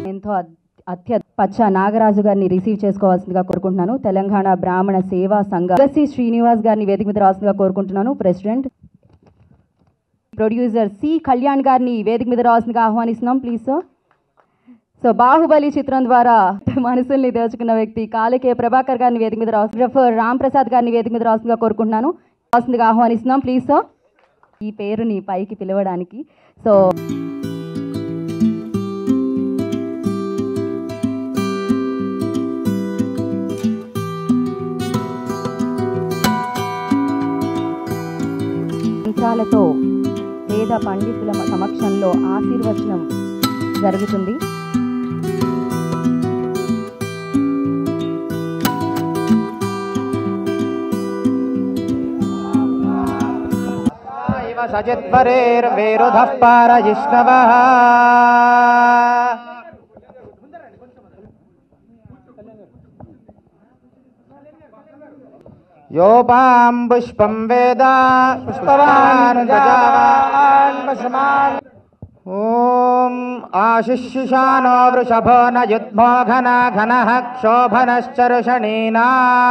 ఎంతో అద్- అత్య పచ్చ నాగరాజు గారిని రిసీవ్ చేసుకోవాల్సిందిగా కోరుకుంటున్నాను తెలంగాణ బ్రాహ్మణ సేవా సంఘ తులసి శ్రీనివాస్ గారిని వేదిక మీద రావాల్సిందిగా కోరుకుంటున్నాను ప్రెసిడెంట్ ప్రొడ్యూసర్ సి కళ్యాణ్ గారిని వేదిక మీద రావాల్సిందిగా ఆహ్వానిస్తున్నాం ప్లీజ్ సార్ సో బాహుబలి చిత్రం ద్వారా మనసుల్ని దోచుకున్న వ్యక్తి కాళికే ప్రభాకర్ గారిని వేదిక మీద రావాల్సిన రామ్ ప్రసాద్ గారిని వేదిక మీద రావాల్సిందిగా కోరుకుంటున్నాను రావాల్సిందిగా ఆహ్వానిస్తున్నాం ప్లీజ్ సార్ ఈ పేరుని పైకి పిలవడానికి సో మంత్రాలతో వేద పండితుల సమక్షంలో ఆశీర్వచనం జరుగుతుంది इव सचिद्वरेर्वेरुधः पारजिष्णवः योपां पुष्पं वेद पुष्पवान् गजावान् पशुमान् ॐ आशिष्यिषानो वृषभो न युध्मो घना घनः क्षोभनश्चरुषणीना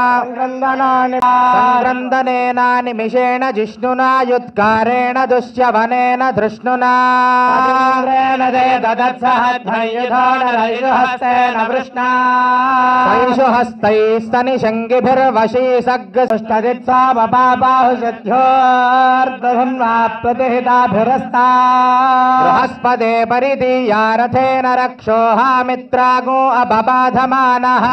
सङ्क्रन्दनेन निमिषेण जिष्णुना युत्कारेण दुश्यवनेन धृष्णुना हस्तैस्तनिशङ्गिभिर्वशी सग्गस्तदित्सा बबाबाहुषध्योर्दधन्वा बृहस्पदे परिदीयारथेन रक्षोहामित्रागो अबबाधमानः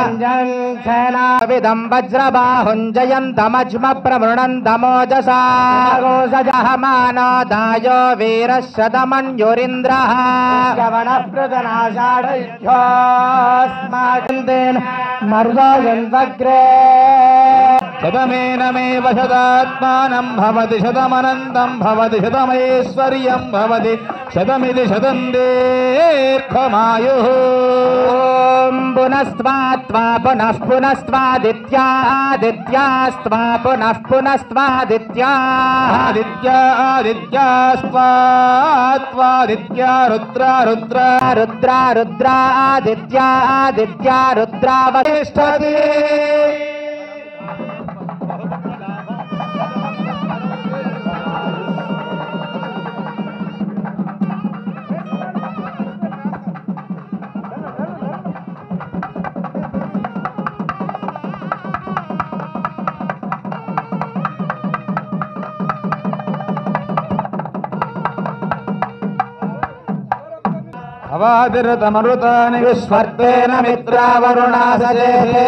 विदम् वज्रबाहुञ्जयन्तमज्म प्रमृणन्तमोजसा गोसजहमानो दायो वीरः शतमन्युरिन्द्रः श्रवणप्रदनाषाढयोस्माकन्देन मर्दयन्वग्रे శతమేనమేవ శతాత్మానం భవతి శతమనంతం భవతి శతమైశ్వర్యం భవతి శతమిది శతం దీర్ఘమాయు ॐ पुनस्त्वा पुनः पुनस्त्वादित्यादित्यास्त्वा पुनः पुनस्त्वादित्याः ఆదిత్యా ఆదిత్యాస్వాత్వాదిత్యా రుద్రా రుద్రా रुद्रा रुद्रादित्या आदित्या रुद्रावतिष्ठति అవాదిరతమరుతాని విస్వర్తేన మిత్రావరుణా సజేతే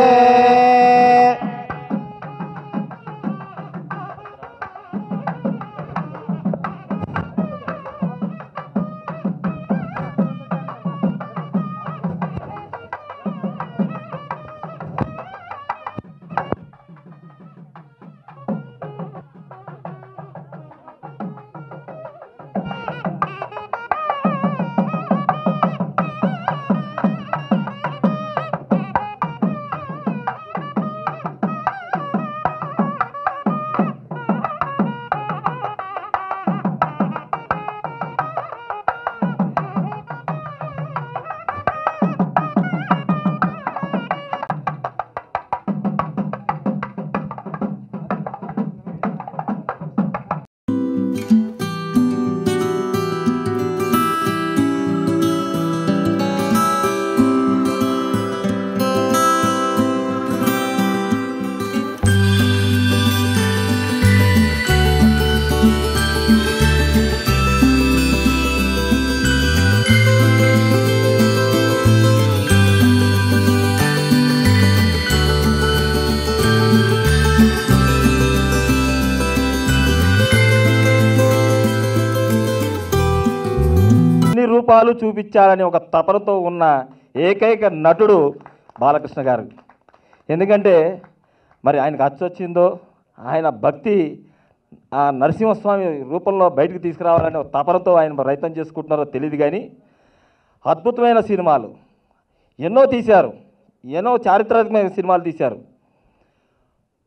అన్ని రూపాలు చూపించాలని ఒక తపనతో ఉన్న ఏకైక నటుడు బాలకృష్ణ గారు ఎందుకంటే మరి ఆయనకు అచ్చొచ్చిందో ఆయన భక్తి ఆ నరసింహస్వామి రూపంలో బయటకు తీసుకురావాలని ఒక తపనతో ఆయన ప్రయత్నం చేసుకుంటున్నారో తెలియదు కానీ అద్భుతమైన సినిమాలు ఎన్నో తీశారు ఎన్నో చారిత్రాత్మక సినిమాలు తీశారు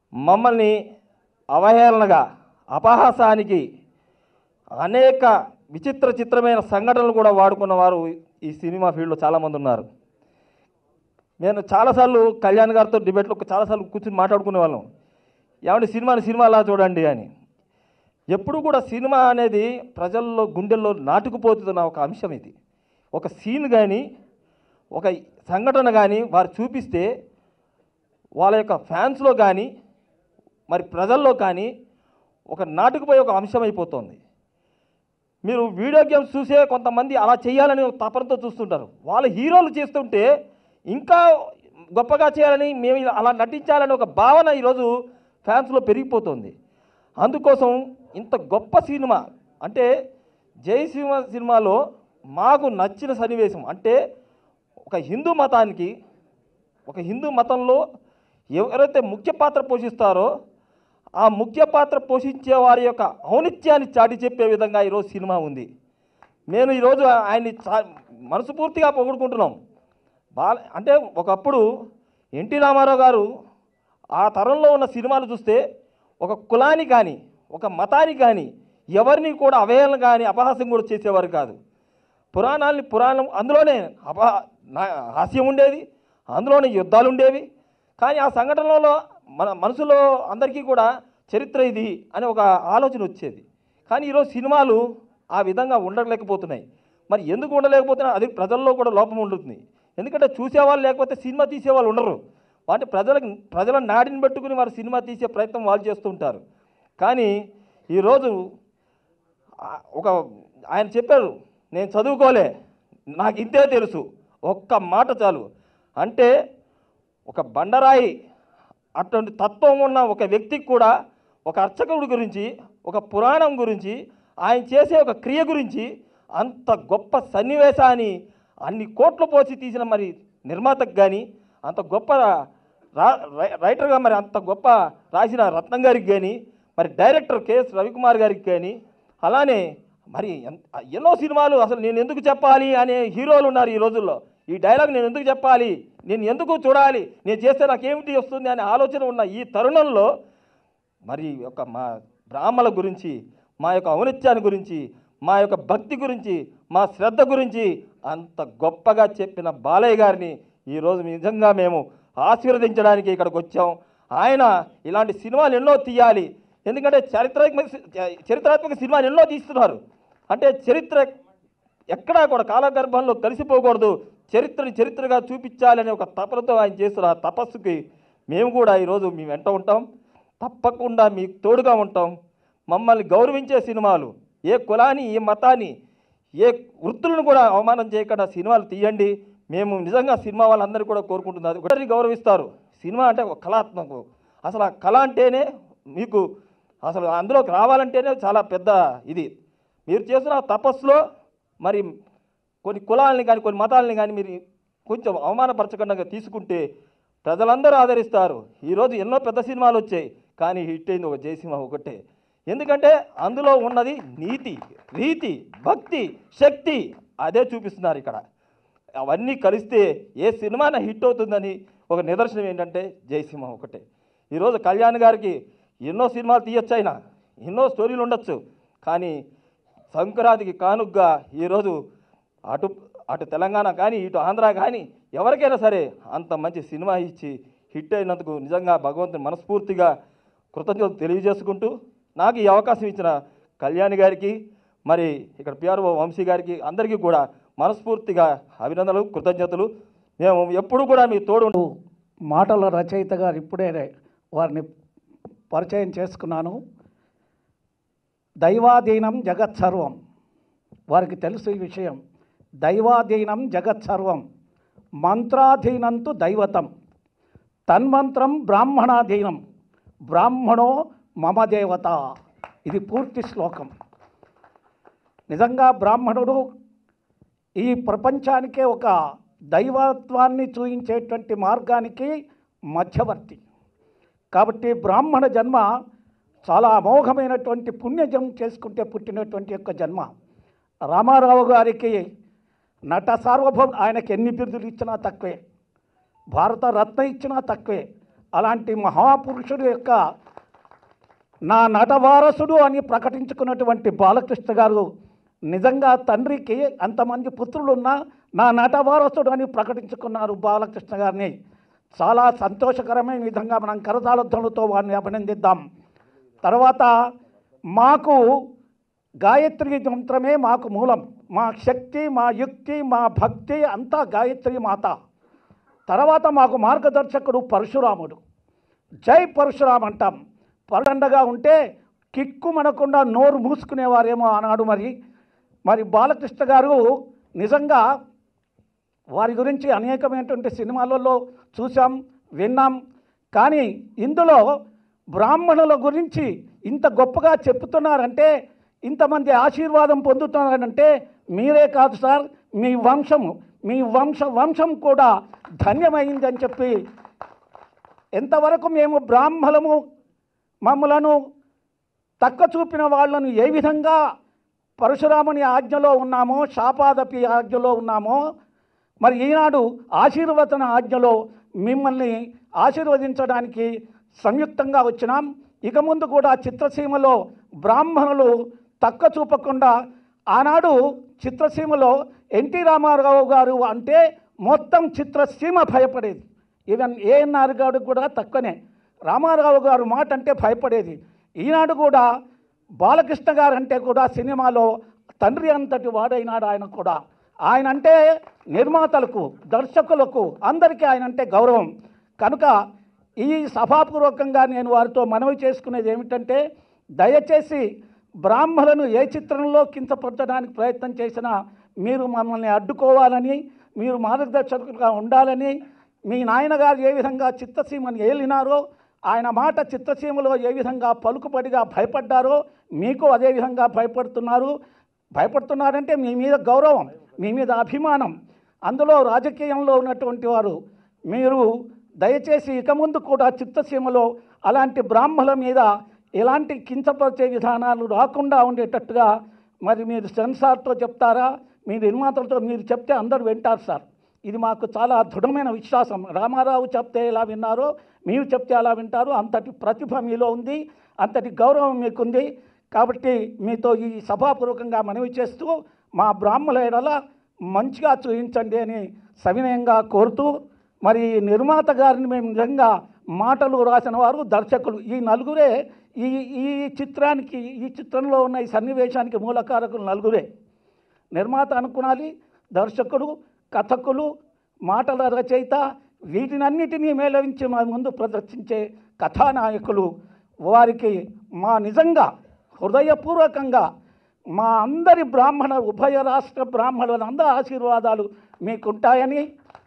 మమ్మల్ని అవహేళనగా అపహాసానికి అనేక విచిత్ర చిత్రమైన సంఘటనలు కూడా వాడుకున్న వారు ఈ సినిమా ఫీల్డ్లో చాలామంది ఉన్నారు నేను చాలాసార్లు కళ్యాణ్ గారితో డిబేట్లో చాలాసార్లు కూర్చొని మాట్లాడుకునే వాళ్ళం ఏమంటే సినిమాని సినిమాలా చూడండి అని ఎప్పుడు కూడా సినిమా అనేది ప్రజల్లో గుండెల్లో నాటుకుపోతున్న ఒక అంశం ఇది ఒక సీన్ కానీ ఒక సంఘటన కానీ వారు చూపిస్తే వాళ్ళ యొక్క ఫ్యాన్స్లో కానీ మరి ప్రజల్లో కానీ ఒక నాటుకుపోయే ఒక అంశం అయిపోతుంది మీరు వీడియో గేమ్స్ చూసే కొంతమంది అలా చేయాలని ఒక తపనతో చూస్తుంటారు వాళ్ళ హీరోలు చేస్తుంటే ఇంకా గొప్పగా చేయాలని మేము ఇలా అలా నటించాలని ఒక భావన ఈరోజు ఫ్యాన్స్లో పెరిగిపోతుంది అందుకోసం ఇంత గొప్ప సినిమా అంటే జై సింహ సినిమాలో మాకు నచ్చిన సన్నివేశం అంటే ఒక హిందూ మతానికి ఒక హిందూ మతంలో ఎవరైతే ముఖ్య పాత్ర పోషిస్తారో ఆ ముఖ్య పాత్ర పోషించే వారి యొక్క ఔనిత్యాన్ని చాటి చెప్పే విధంగా ఈరోజు సినిమా ఉంది నేను ఈరోజు ఆయన్ని చా- మనస్ఫూర్తిగా పొగుడుకుంటున్నాం బాల అంటే ఒకప్పుడు ఎన్టీ రామారావు గారు ఆ తరంలో ఉన్న సినిమాలు చూస్తే ఒక కులాన్ని కానీ ఒక మతాన్ని కానీ ఎవరిని కూడా అవహేళన కానీ అపహాస్యం కూడా చేసేవారు కాదు పురాణాల్ని పురాణం అందులోనే అపహ నా- హాస్యం ఉండేది అందులోనే యుద్ధాలు ఉండేవి కానీ ఆ సంఘటనలో మన మనసులో అందరికీ కూడా చరిత్ర ఇది అనే ఒక ఆలోచన వచ్చేది కానీ ఈరోజు సినిమాలు ఆ విధంగా ఉండలేకపోతున్నాయి మరి ఎందుకు ఉండలేకపోతున్నాయి అది ప్రజల్లో కూడా లోపం ఉంటుంది ఎందుకంటే చూసేవాళ్ళు లేకపోతే సినిమా తీసేవాళ్ళు ఉండరు అంటే ప్రజలకు ప్రజల నాడిని పెట్టుకుని వారు సినిమా తీసే ప్రయత్నం వాళ్ళు చేస్తూ ఉంటారు కానీ ఈరోజు ఆ- ఒక ఆయన చెప్పారు నేను చదువుకోలే నాకు ఇంతే తెలుసు ఒక్క మాట చాలు అంటే ఒక బండరాయి అటువంటి తత్వం ఉన్న ఒక వ్యక్తికి కూడా ఒక అర్చకుడి గురించి ఒక పురాణం గురించి ఆయన చేసే ఒక క్రియ గురించి అంత గొప్ప సన్నివేశాన్ని అన్ని కోట్లు పోసి తీసిన మరి నిర్మాతకు కానీ అంత గొప్ప రా రై- రైటర్గా మరి అంత గొప్ప రాసిన రత్నం గారికి కానీ మరి డైరెక్టర్ కెఎస్ రవికుమార్ గారికి కానీ అలానే మరి ఎన్- ఎన్నో సినిమాలు అసలు నేను ఎందుకు చెప్పాలి అనే హీరోలు ఉన్నారు ఈ రోజుల్లో ఈ డైలాగ్ నేను ఎందుకు చెప్పాలి నేను ఎందుకు చూడాలి నేను చేస్తే నాకేమిటి వస్తుంది అనే ఆలోచన ఉన్న ఈ తరుణంలో మరి యొక్క మా బ్రాహ్మల గురించి మా యొక్క ఔనిత్యాన్ని గురించి మా యొక్క భక్తి గురించి మా శ్రద్ధ గురించి అంత గొప్పగా చెప్పిన బాలయ్య గారిని ఈరోజు నిజంగా మేము ఆశీర్వదించడానికి ఇక్కడికి వచ్చాం ఆయన ఇలాంటి సినిమాలు ఎన్నో తీయాలి ఎందుకంటే చారిత్రాత్మక చరిత్రాత్మక సినిమాలు ఎన్నో తీస్తున్నారు అంటే చరిత్ర ఎక్కడా కూడా కాలగర్భంలో కలిసిపోకూడదు చరిత్రని చరిత్రగా చూపించాలనే ఒక తపనతో ఆయన చేస్తున్న ఆ తపస్సుకి మేము కూడా ఈరోజు మీ వెంట ఉంటాం తప్పకుండా మీకు తోడుగా ఉంటాం మమ్మల్ని గౌరవించే సినిమాలు ఏ కులాన్ని ఏ మతాన్ని ఏ వృత్తులను కూడా అవమానం చేయకుండా సినిమాలు తీయండి మేము నిజంగా సినిమా వాళ్ళందరూ కూడా కోరుకుంటున్నారు ఒకరిని గౌరవిస్తారు సినిమా అంటే ఒక కళాత్మకం అసలు ఆ కళ అంటేనే మీకు అసలు అందులోకి రావాలంటేనే చాలా పెద్ద ఇది మీరు చేసిన తపస్సులో మరి కొన్ని కులాలని కానీ కొన్ని మతాలని కానీ మీరు కొంచెం అవమానపరచకుండా తీసుకుంటే ప్రజలందరూ ఆదరిస్తారు ఈరోజు ఎన్నో పెద్ద సినిమాలు వచ్చాయి కానీ హిట్ అయింది ఒక జయసింహ ఒకటే ఎందుకంటే అందులో ఉన్నది నీతి రీతి భక్తి శక్తి అదే చూపిస్తున్నారు ఇక్కడ అవన్నీ కలిస్తే ఏ సినిమాన హిట్ అవుతుందని ఒక నిదర్శనం ఏంటంటే జయసింహ ఒకటే ఈరోజు కళ్యాణ్ గారికి ఎన్నో సినిమాలు తీయొచ్చు ఆయన ఎన్నో స్టోరీలు ఉండొచ్చు కానీ సంక్రాంతికి కానుగ్గా ఈరోజు అటు అటు తెలంగాణ కానీ ఇటు ఆంధ్ర కానీ ఎవరికైనా సరే అంత మంచి సినిమా ఇచ్చి హిట్ అయినందుకు నిజంగా భగవంతుని మనస్ఫూర్తిగా కృతజ్ఞతలు తెలియజేసుకుంటూ నాకు ఈ అవకాశం ఇచ్చిన కళ్యాణి గారికి మరి ఇక్కడ పిఆర్ఓ వంశీ గారికి అందరికీ కూడా మనస్ఫూర్తిగా అభినందనలు కృతజ్ఞతలు మేము ఎప్పుడు కూడా మీ తోడు ఉంటాం. మాటల రచయిత గారు ఇప్పుడే వారిని పరిచయం చేసుకున్నాను దైవాధీనం జగత్ సర్వం వారికి తెలుసు ఈ విషయం దైవాధీనం జగత్ సర్వం మంత్రాధీనంతు దైవతం తన్మంత్రం బ్రాహ్మణాధీనం బ్రాహ్మణో మమ దేవత ఇది పూర్తి శ్లోకం నిజంగా బ్రాహ్మణుడు ఈ ప్రపంచానికే ఒక దైవత్వాన్ని చూయించేటువంటి మార్గానికి మధ్యవర్తి కాబట్టి బ్రాహ్మణ జన్మ చాలా అమోఘమైనటువంటి పుణ్యజం చేసుకుంటే పుట్టినటువంటి యొక్క జన్మ రామారావు గారికి నట సార్వభౌమ ఆయనకి ఎన్ని బిరుదులు ఇచ్చినా తక్కువే భారత రత్న ఇచ్చినా తక్కువే అలాంటి మహాపురుషుడు యొక్క నా నట వారసుడు అని ప్రకటించుకున్నటువంటి బాలకృష్ణ గారు నిజంగా తండ్రికి అంతమంది పుత్రులున్నా నా నట వారసుడు అని ప్రకటించుకున్నారు బాలకృష్ణ గారిని చాలా సంతోషకరమైన విధంగా మనం కరతాళధ్వనులతో వారిని అభినందిద్దాం తర్వాత మాకు గాయత్రి మంత్రమే మాకు మూలం మా శక్తి మా యుక్తి మా భక్తి అంతా గాయత్రి మాత తర్వాత మాకు మార్గదర్శకుడు పరశురాముడు జై పరశురామ్ అంటాం పరండగా ఉంటే కిక్కు మనకుండా నోరు మూసుకునేవారేమో ఆనాడు మరి మరి బాలకృష్ణ గారు నిజంగా వారి గురించి అనేకమైనటువంటి సినిమాలలో చూసాం విన్నాం కానీ ఇందులో బ్రాహ్మణుల గురించి ఇంత గొప్పగా చెప్తున్నారంటే ఇంతమంది ఆశీర్వాదం పొందుతున్నారంటే మీరే కాదు సార్ మీ వంశము మీ వంశ వంశం కూడా ధన్యమైందని చెప్పి ఎంతవరకు మేము బ్రాహ్మణము మమ్మలను తక్క చూపిన వాళ్ళను ఏ విధంగా పరశురాముని ఆజ్ఞలో ఉన్నామో శాపాదపి ఆజ్ఞలో ఉన్నామో మరి ఈనాడు ఆశీర్వచన ఆజ్ఞలో మిమ్మల్ని ఆశీర్వదించడానికి సంయుక్తంగా వచ్చినాం ఇక ముందు కూడా చిత్రసీమలో బ్రాహ్మణులు తక్క చూపకుండా ఆనాడు చిత్రసీమలో ఎన్టీ రామారావు గారు అంటే మొత్తం చిత్రసీమ భయపడేది ఈవెన్ ఏఎన్ఆర్ గారు కూడా తక్కువనే రామారావు గారు మాట అంటే భయపడేది ఈనాడు కూడా బాలకృష్ణ గారు అంటే కూడా సినిమాలో తండ్రి అంతటి వాడైనాడు ఆయన కూడా ఆయన అంటే నిర్మాతలకు దర్శకులకు అందరికీ ఆయన అంటే గౌరవం కనుక ఈ సభాపూర్వకంగా నేను వారితో మనవి చేసుకునేది ఏమిటంటే దయచేసి బ్రాహ్మణులను ఏ చిత్రంలో కించపరచడానికి ప్రయత్నం చేసినా మీరు మమ్మల్ని అడ్డుకోవాలని మీరు మార్గదర్శకులుగా ఉండాలని మీ నాయనగారు ఏ విధంగా చిత్తసీమని ఏలినారో ఆయన మాట చిత్తసీమలో ఏ విధంగా పలుకుబడిగా భయపడ్డారో మీకు అదే విధంగా భయపడుతున్నారు భయపడుతున్నారంటే మీ మీద గౌరవం మీ మీద అభిమానం అందులో రాజకీయంలో ఉన్నటువంటి వారు మీరు దయచేసి ఇక ముందు కూడా చిత్తసీమలో అలాంటి బ్రాహ్మణుల మీద ఎలాంటి కించపరిచే విధానాలు రాకుండా ఉండేటట్టుగా మరి మీరు సెన్సార్తో చెప్తారా మీ నిర్మాతలతో మీరు చెప్తే అందరూ వింటారు సార్ ఇది మాకు చాలా దృఢమైన విశ్వాసం రామారావు చెప్తే ఎలా విన్నారో మీరు చెప్తే అలా వింటారు అంతటి ప్రతిభ మీలో ఉంది అంతటి గౌరవం మీకుంది కాబట్టి మీతో ఈ సభాపూర్వకంగా మనవి చేస్తూ మా బ్రాహ్మణ ఎడల మంచిగా చూపించండి అని సవినయంగా కోరుతూ మరి నిర్మాత గారిని మేము నిజంగా మాటలు రాసిన వారు దర్శకులు ఈ నలుగురే ఈ ఈ చిత్రానికి ఈ చిత్రంలో ఉన్న ఈ సన్నివేశానికి మూలకారకులు నలుగురే నిర్మాత అనుకునాలి దర్శకుడు కథకులు మాటల రచయిత వీటినన్నిటినీ మేళవించి మా ముందు ప్రదర్శించే కథానాయకులు వారికి మా నిజంగా హృదయపూర్వకంగా మా అందరి బ్రాహ్మణ ఉభయ రాష్ట్ర బ్రాహ్మణులందరి ఆశీర్వాదాలు మీకుంటాయని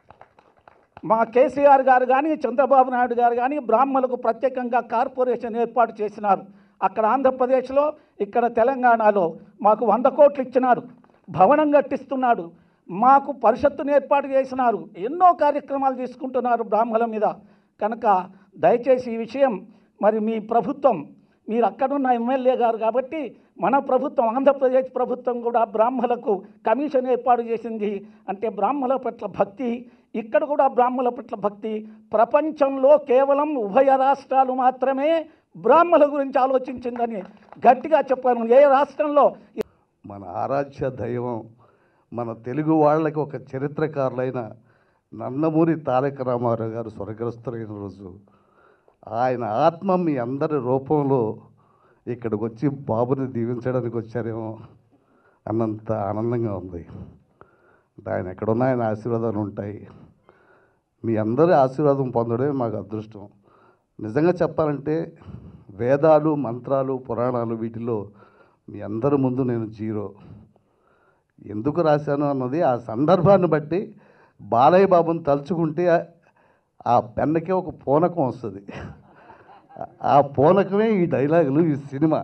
మా కేసీఆర్ గారు కానీ చంద్రబాబు నాయుడు గారు కానీ బ్రాహ్మణులకు ప్రత్యేకంగా కార్పొరేషన్ ఏర్పాటు చేసినారు అక్కడ ఆంధ్రప్రదేశ్లో ఇక్కడ తెలంగాణలో మాకు వంద కోట్లు ఇచ్చినారు భవనం కట్టిస్తున్నాడు మాకు పరిషత్తును ఏర్పాటు చేసినారు ఎన్నో కార్యక్రమాలు తీసుకుంటున్నారు బ్రాహ్మణుల మీద కనుక దయచేసి ఈ విషయం మరి మీ ప్రభుత్వం మీరు అక్కడున్న ఎమ్మెల్యే గారు కాబట్టి మన ప్రభుత్వం ఆంధ్రప్రదేశ్ ప్రభుత్వం కూడా బ్రాహ్మణులకు కమిషన్ ఏర్పాటు చేసింది అంటే బ్రాహ్మణుల పట్ల భక్తి ఇక్కడ కూడా బ్రాహ్మణుల పట్ల భక్తి ప్రపంచంలో కేవలం ఉభయ రాష్ట్రాలు మాత్రమే బ్రాహ్మణుల గురించి ఆలోచించిందని గట్టిగా చెప్పాను ఏ రాష్ట్రంలో మన ఆరాధ్య దైవం మన తెలుగు వాళ్ళకి ఒక చరిత్రకారులైన నందమూరి తారక రామారావు గారు స్వర్గస్థులైన రోజు ఆయన ఆత్మ మీ అందరి రూపంలో ఇక్కడికి వచ్చి బాబుని దీవించడానికి వచ్చారేమో అన్నంత ఆనందంగా ఉంది అంటే ఆయన ఎక్కడున్నా ఆయన ఆశీర్వాదాలు ఉంటాయి మీ అందరి ఆశీర్వాదం పొందడమే మాకు అదృష్టం నిజంగా చెప్పాలంటే వేదాలు మంత్రాలు పురాణాలు వీటిలో మీ అందరి ముందు నేను జీరో ఎందుకు రాశాను అన్నది ఆ సందర్భాన్ని బట్టి బాలయ్య బాబుని తలుచుకుంటే ఆ- ఆ పెన్నకే ఒక పూనకం వస్తుంది ఆ పూనకమే ఈ డైలాగులు ఈ సినిమా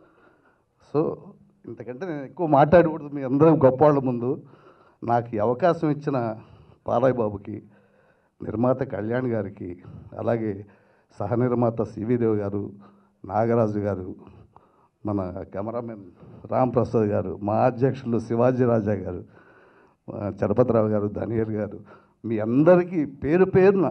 సో ఇంతకంటే నేను ఎక్కువ మాట్లాడకూడదు మీ అందరం గొప్పవాళ్ళ ముందు నాకు ఈ అవకాశం ఇచ్చిన బాలయ్య బాబుకి నిర్మాత కళ్యాణ్ గారికి అలాగే సహ నిర్మాత సివిదేవ్ గారు నాగరాజు గారు మన కెమెరామెన్ రామ్ ప్రసాద్ గారు మా అధ్యక్షులు శివాజీ రాజా గారు ఆ, చలపతిరావు గారు ధనియర్ గారు మీ అందరికీ పేరు పేరున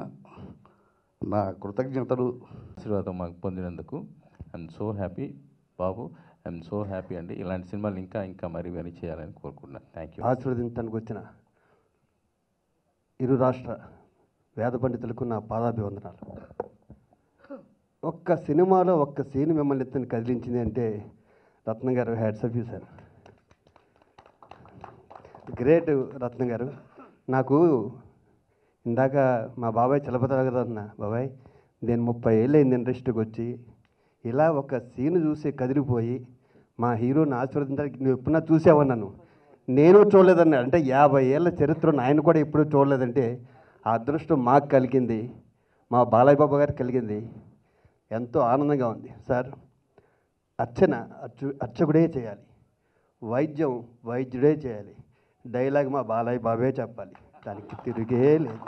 నా కృతజ్ఞతలు ఆశీర్వాదం మాకు పొందినందుకు ఐఎమ్ సో హ్యాపీ బాబు ఐఎమ్ సో హ్యాపీ అండి ఇలాంటి సినిమాలు ఇంకా ఇంకా మరీ మరీ చేయాలని కోరుకుంటున్నాను థ్యాంక్ యూ ఆశీర్వదించడానికి వచ్చిన ఇరు రాష్ట్ర వేద పండితులకు నా పాదాభివందనాలు ఒక్క సినిమాలో ఒక్క సీన్ మిమ్మల్ని ఎత్తుని కదిలించింది అంటే Ratnam garu hats off you sir great Ratnam garu నాకు ఇందాక మా బాబాయ్ చలపతిరావు గారు అన్న బాబాయ్ నేను ముప్పై ఏళ్ళు అయింది ఇండస్ట్రీకి వచ్చి ఇలా ఒక సీన్ చూసి కదిలిపోయి మా హీరోని ఆశీర్వదించడానికి నువ్వు ఎప్పుడన్నా చూసావా నన్ను నేను చూడలేదన్నాడు అంటే యాభై ఏళ్ళ చరిత్రను ఆయన కూడా ఎప్పుడూ చూడలేదంటే ఆ అదృష్టం మాకు కలిగింది మా బాలయ్య బాబు గారికి కలిగింది ఎంతో ఆనందంగా ఉంది సార్ అర్చన అర్చు అర్చకుడే చేయాలి వైద్యం వైద్యుడే చేయాలి డైలాగ్ మా బాలయ్య బాబే చెప్పాలి దానికి తిరిగే లేదు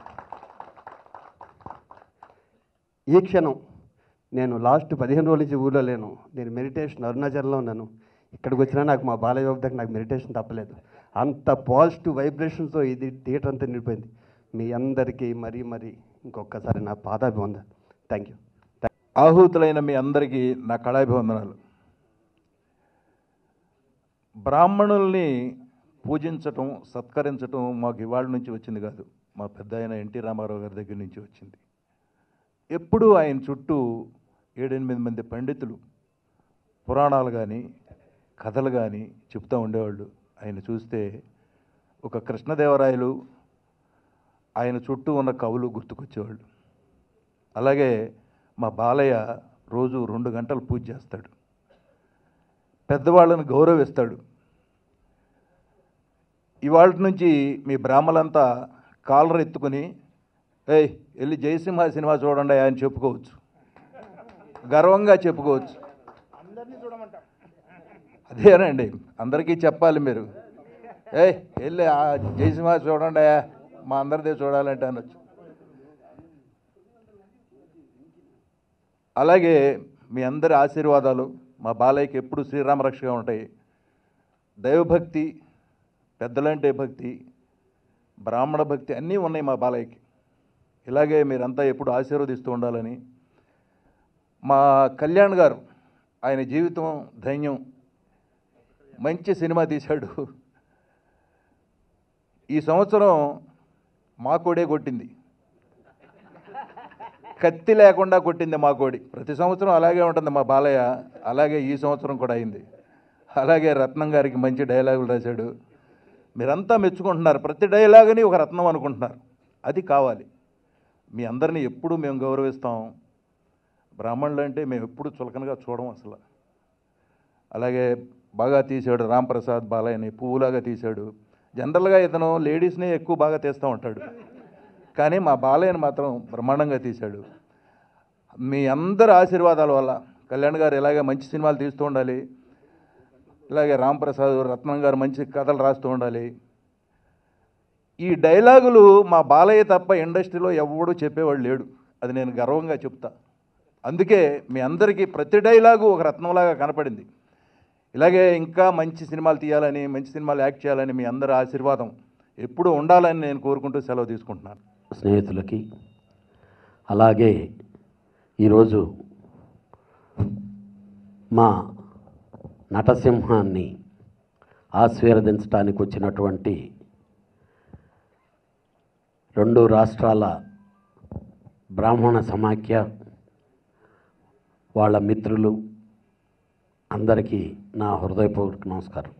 ఈ క్షణం నేను లాస్ట్ పదిహేను రోజుల నుంచి ఊళ్ళో లేను నేను మెడిటేషన్ అరుణాచల్లో ఉన్నాను ఇక్కడికి వచ్చినా నాకు మా బాలయ్య బాబు దగ్గర నాకు మెడిటేషన్ తప్పలేదు అంత పాజిటివ్ వైబ్రేషన్తో ఇది థియేటర్ అంతా నిండిపోయింది మీ అందరికీ మరీ మరీ ఇంకొకసారి నా పాదాభివందన థ్యాంక్ యూ ఆహూతులైన మీ అందరికీ నా కళాభివందనాలు బ్రాహ్మణుల్ని పూజించటం సత్కరించటం మాకు ఇవాళ నుంచి వచ్చింది కాదు మా పెద్ద ఆయన ఎన్టీ రామారావు గారి దగ్గర నుంచి వచ్చింది ఎప్పుడూ ఆయన చుట్టూ ఏడెనిమిది మంది పండితులు పురాణాలు కానీ కథలు కానీ చెప్తూ ఉండేవాళ్ళు ఆయన చూస్తే ఒక కృష్ణదేవరాయలు ఆయన చుట్టూ ఉన్న కవులు గుర్తుకొచ్చేవాళ్ళు అలాగే మా బాలయ్య రోజు రెండు గంటలు పూజ చేస్తాడు పెద్దవాళ్ళని గౌరవిస్తాడు ఇవాళ నుంచి మీ బ్రాహ్మలంతా కాలర్ ఎత్తుకుని ఏయ్ వెళ్ళి జయసింహ సినిమా చూడండి అని చెప్పుకోవచ్చు గర్వంగా చెప్పుకోవచ్చు అదేనండి అందరికీ చెప్పాలి మీరు ఏయ్ వెళ్ళి ఆ జయసింహ చూడండి మా అందరిదే చూడాలంటే అనొచ్చు అలాగే మీ అందరి ఆశీర్వాదాలు మా బాలయ్యకి ఎప్పుడు శ్రీరామరక్షగా ఉంటాయి దైవభక్తి పెద్దలంటే భక్తి బ్రాహ్మణ భక్తి అన్నీ ఉన్నాయి మా బాలయ్యకి ఇలాగే మీరంతా ఎప్పుడు ఆశీర్వదిస్తూ ఉండాలని మా కళ్యాణ్ గారు ఆయన జీవితం ధైన్యం మంచి సినిమా తీశాడు ఈ సంవత్సరం మా కోడే కొట్టింది కత్తి లేకుండా కొట్టింది మా కోడి ప్రతి సంవత్సరం అలాగే ఉంటుంది మా బాలయ్య అలాగే ఈ సంవత్సరం కూడా అయింది అలాగే రత్నం గారికి మంచి డైలాగులు రాశాడు మీరంతా మెచ్చుకుంటున్నారు ప్రతి డైలాగుని ఒక రత్నం అనుకుంటున్నారు అది కావాలి మీ అందరినీ ఎప్పుడు మేము గౌరవిస్తాం బ్రాహ్మణులు అంటే మేము ఎప్పుడు చులకనగా చూడం అసలు అలాగే బాగా తీశాడు రామ్ ప్రసాద్ బాలయ్యని పువ్వులాగా తీశాడు జనరల్గా ఇతను లేడీస్ని ఎక్కువ బాగా తీస్తూ ఉంటాడు కానీ మా బాలయ్యని మాత్రం బ్రహ్మాండంగా తీశాడు మీ అందరి ఆశీర్వాదాల వల్ల కళ్యాణ్ గారు ఇలాగే మంచి సినిమాలు తీస్తూ ఉండాలి ఇలాగే రామ్ ప్రసాద్ రత్నం గారు మంచి కథలు రాస్తూ ఉండాలి ఈ డైలాగులు మా బాలయ్య తప్ప ఇండస్ట్రీలో ఎవడూ చెప్పేవాడు లేడు అది నేను గర్వంగా చెప్తా అందుకే మీ అందరికీ ప్రతి డైలాగు ఒక రత్నంలాగా కనపడింది ఇలాగే ఇంకా మంచి సినిమాలు తీయాలని మంచి సినిమాలు యాక్ట్ చేయాలని మీ అందరి ఆశీర్వాదం ఎప్పుడూ ఉండాలని నేను కోరుకుంటూ సెలవు తీసుకుంటున్నాను స్నేహితులకి అలాగే ఈరోజు మా నటసింహాన్ని ఆశీర్వదించడానికి వచ్చినటువంటి రెండు రాష్ట్రాల బ్రాహ్మణ సమాఖ్య వాళ్ళ మిత్రులు అందరికీ నా హృదయపూర్వక నమస్కారం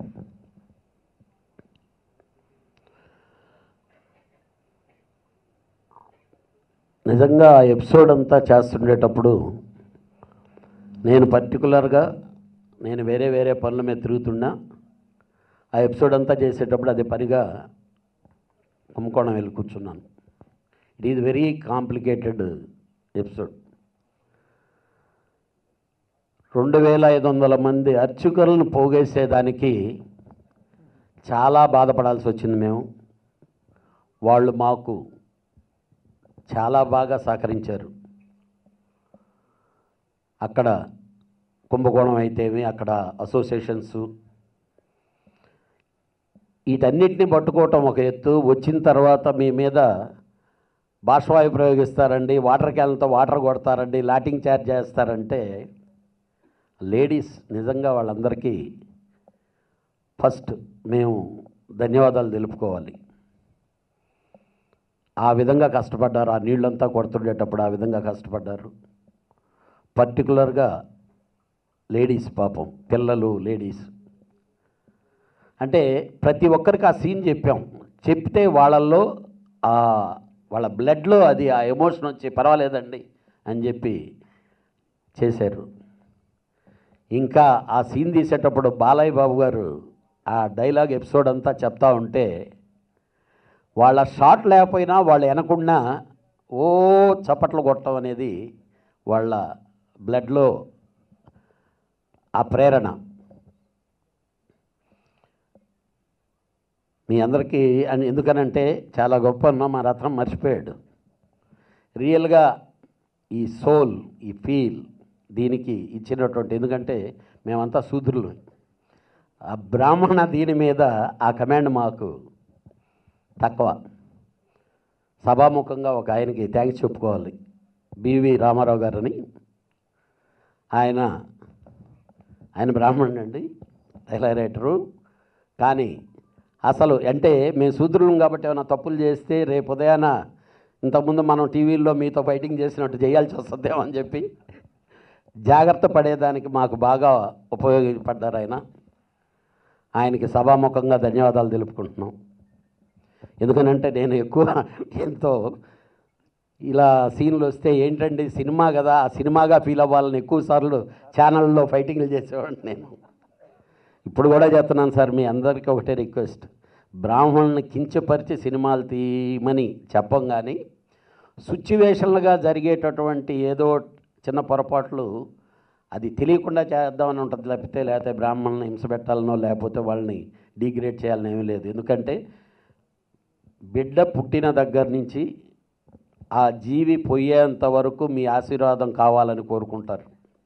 నిజంగా ఆ ఎపిసోడ్ అంతా చేస్తుండేటప్పుడు నేను పర్టికులర్గా నేను వేరే వేరే పనుల మీద తిరుగుతున్నా ఆ ఎపిసోడ్ అంతా చేసేటప్పుడు అది పనిగా కుంభకోణం వెళ్ళి కూర్చున్నాను it is very complicated episode రెండు వేల ఐదు వందల మంది అర్చకులను పోగేసేదానికి చాలా బాధపడాల్సి వచ్చింది మేము వాళ్ళు మాకు చాలా బాగా సహకరించారు అక్కడ కుంభకోణం అయితేమి అక్కడ అసోసియేషన్స్ వీటన్నిటిని పట్టుకోవటం ఒక ఎత్తు వచ్చిన తర్వాత మీ మీద భాషవాయు ప్రయోగిస్తారండి వాటర్ క్యాన్లతో వాటర్ కొడతారండి లాటింగ్ ఛార్జ్ చేస్తారంటే లేడీస్ నిజంగా వాళ్ళందరికీ ఫస్ట్ మేము ధన్యవాదాలు తెలుపుకోవాలి ఆ విధంగా కష్టపడ్డారు ఆ నీళ్ళంతా కొడుతుండేటప్పుడు ఆ విధంగా కష్టపడ్డారు పర్టికులర్గా లేడీస్ పాపం పిల్లలు లేడీస్ అంటే ప్రతి ఒక్కరికి ఆ సీన్ చెప్పాం చెప్తే వాళ్ళల్లో ఆ వాళ్ళ బ్లడ్లో అది ఆ ఎమోషన్ వచ్చి పర్వాలేదండి అని చెప్పి చేశారు ఇంకా ఆ సీన్ తీసేటప్పుడు బాలయ్య బాబు గారు ఆ డైలాగ్ ఎపిసోడ్ అంతా చెప్తా ఉంటే వాళ్ళ షాట్ లేకపోయినా వాళ్ళు వెనకున్నా ఓ చప్పట్లు కొట్టడం అనేది వాళ్ళ బ్లడ్లో ఆ ప్రేరణ మీ అందరికీ అని ఎందుకనంటే చాలా గొప్ప అన్న మా రత్నం మర్చిపోయాడు రియల్గా ఈ సోల్ ఈ ఫీల్ దీనికి ఇచ్చినటువంటి ఎందుకంటే మేమంతా శూద్రులు ఆ బ్రాహ్మణ దీని మీద ఆ కమాండ్ మాకు తక్కువ సభాముఖంగా ఒక ఆయనకి థ్యాంక్స్ చెప్పుకోవాలి బివి రామారావు గారని ఆయన ఆయన బ్రాహ్మణుడు అండి రైటరు కానీ అసలు అంటే మేము శూద్రులం కాబట్టి ఏమైనా తప్పులు చేస్తే రేపు ఉదయాన ఇంతకుముందు మనం టీవీల్లో మీతో ఫైటింగ్ చేసినట్టు చేయాల్సి వస్తుందేమో అని చెప్పి జాగ్రత్త పడేదానికి మాకు బాగా ఉపయోగపడ్డారు ఆయన ఆయనకి సభాముఖంగా ధన్యవాదాలు తెలుపుకుంటున్నాం ఎందుకనంటే నేను ఎక్కువ ఎంతో ఇలా సీన్లు వస్తే ఏంటండి సినిమా కదా ఆ సినిమాగా ఫీల్ అవ్వాలని ఎక్కువ సార్లు ఛానల్లో ఫైటింగ్లు చేసేవాడిని నేను ఇప్పుడు కూడా చేస్తున్నాను సార్ మీ అందరికీ ఒకటే రిక్వెస్ట్ బ్రాహ్మణుని కించపరిచి సినిమాలు తీయమని చెప్పం కానీ సిచ్యువేషన్లుగా జరిగేటటువంటి ఏదో చిన్న పొరపాట్లు అది తెలియకుండా చేద్దామని ఉంటుంది లేకపోతే లేకపోతే బ్రాహ్మణుని హింస పెట్టాలనో లేకపోతే వాళ్ళని డిగ్రేడ్ చేయాలని ఏమీ లేదు ఎందుకంటే బిడ్డ పుట్టిన దగ్గర నుంచి ఆ జీవి పోయేంత వరకు మీ ఆశీర్వాదం కావాలని కోరుకుంటారు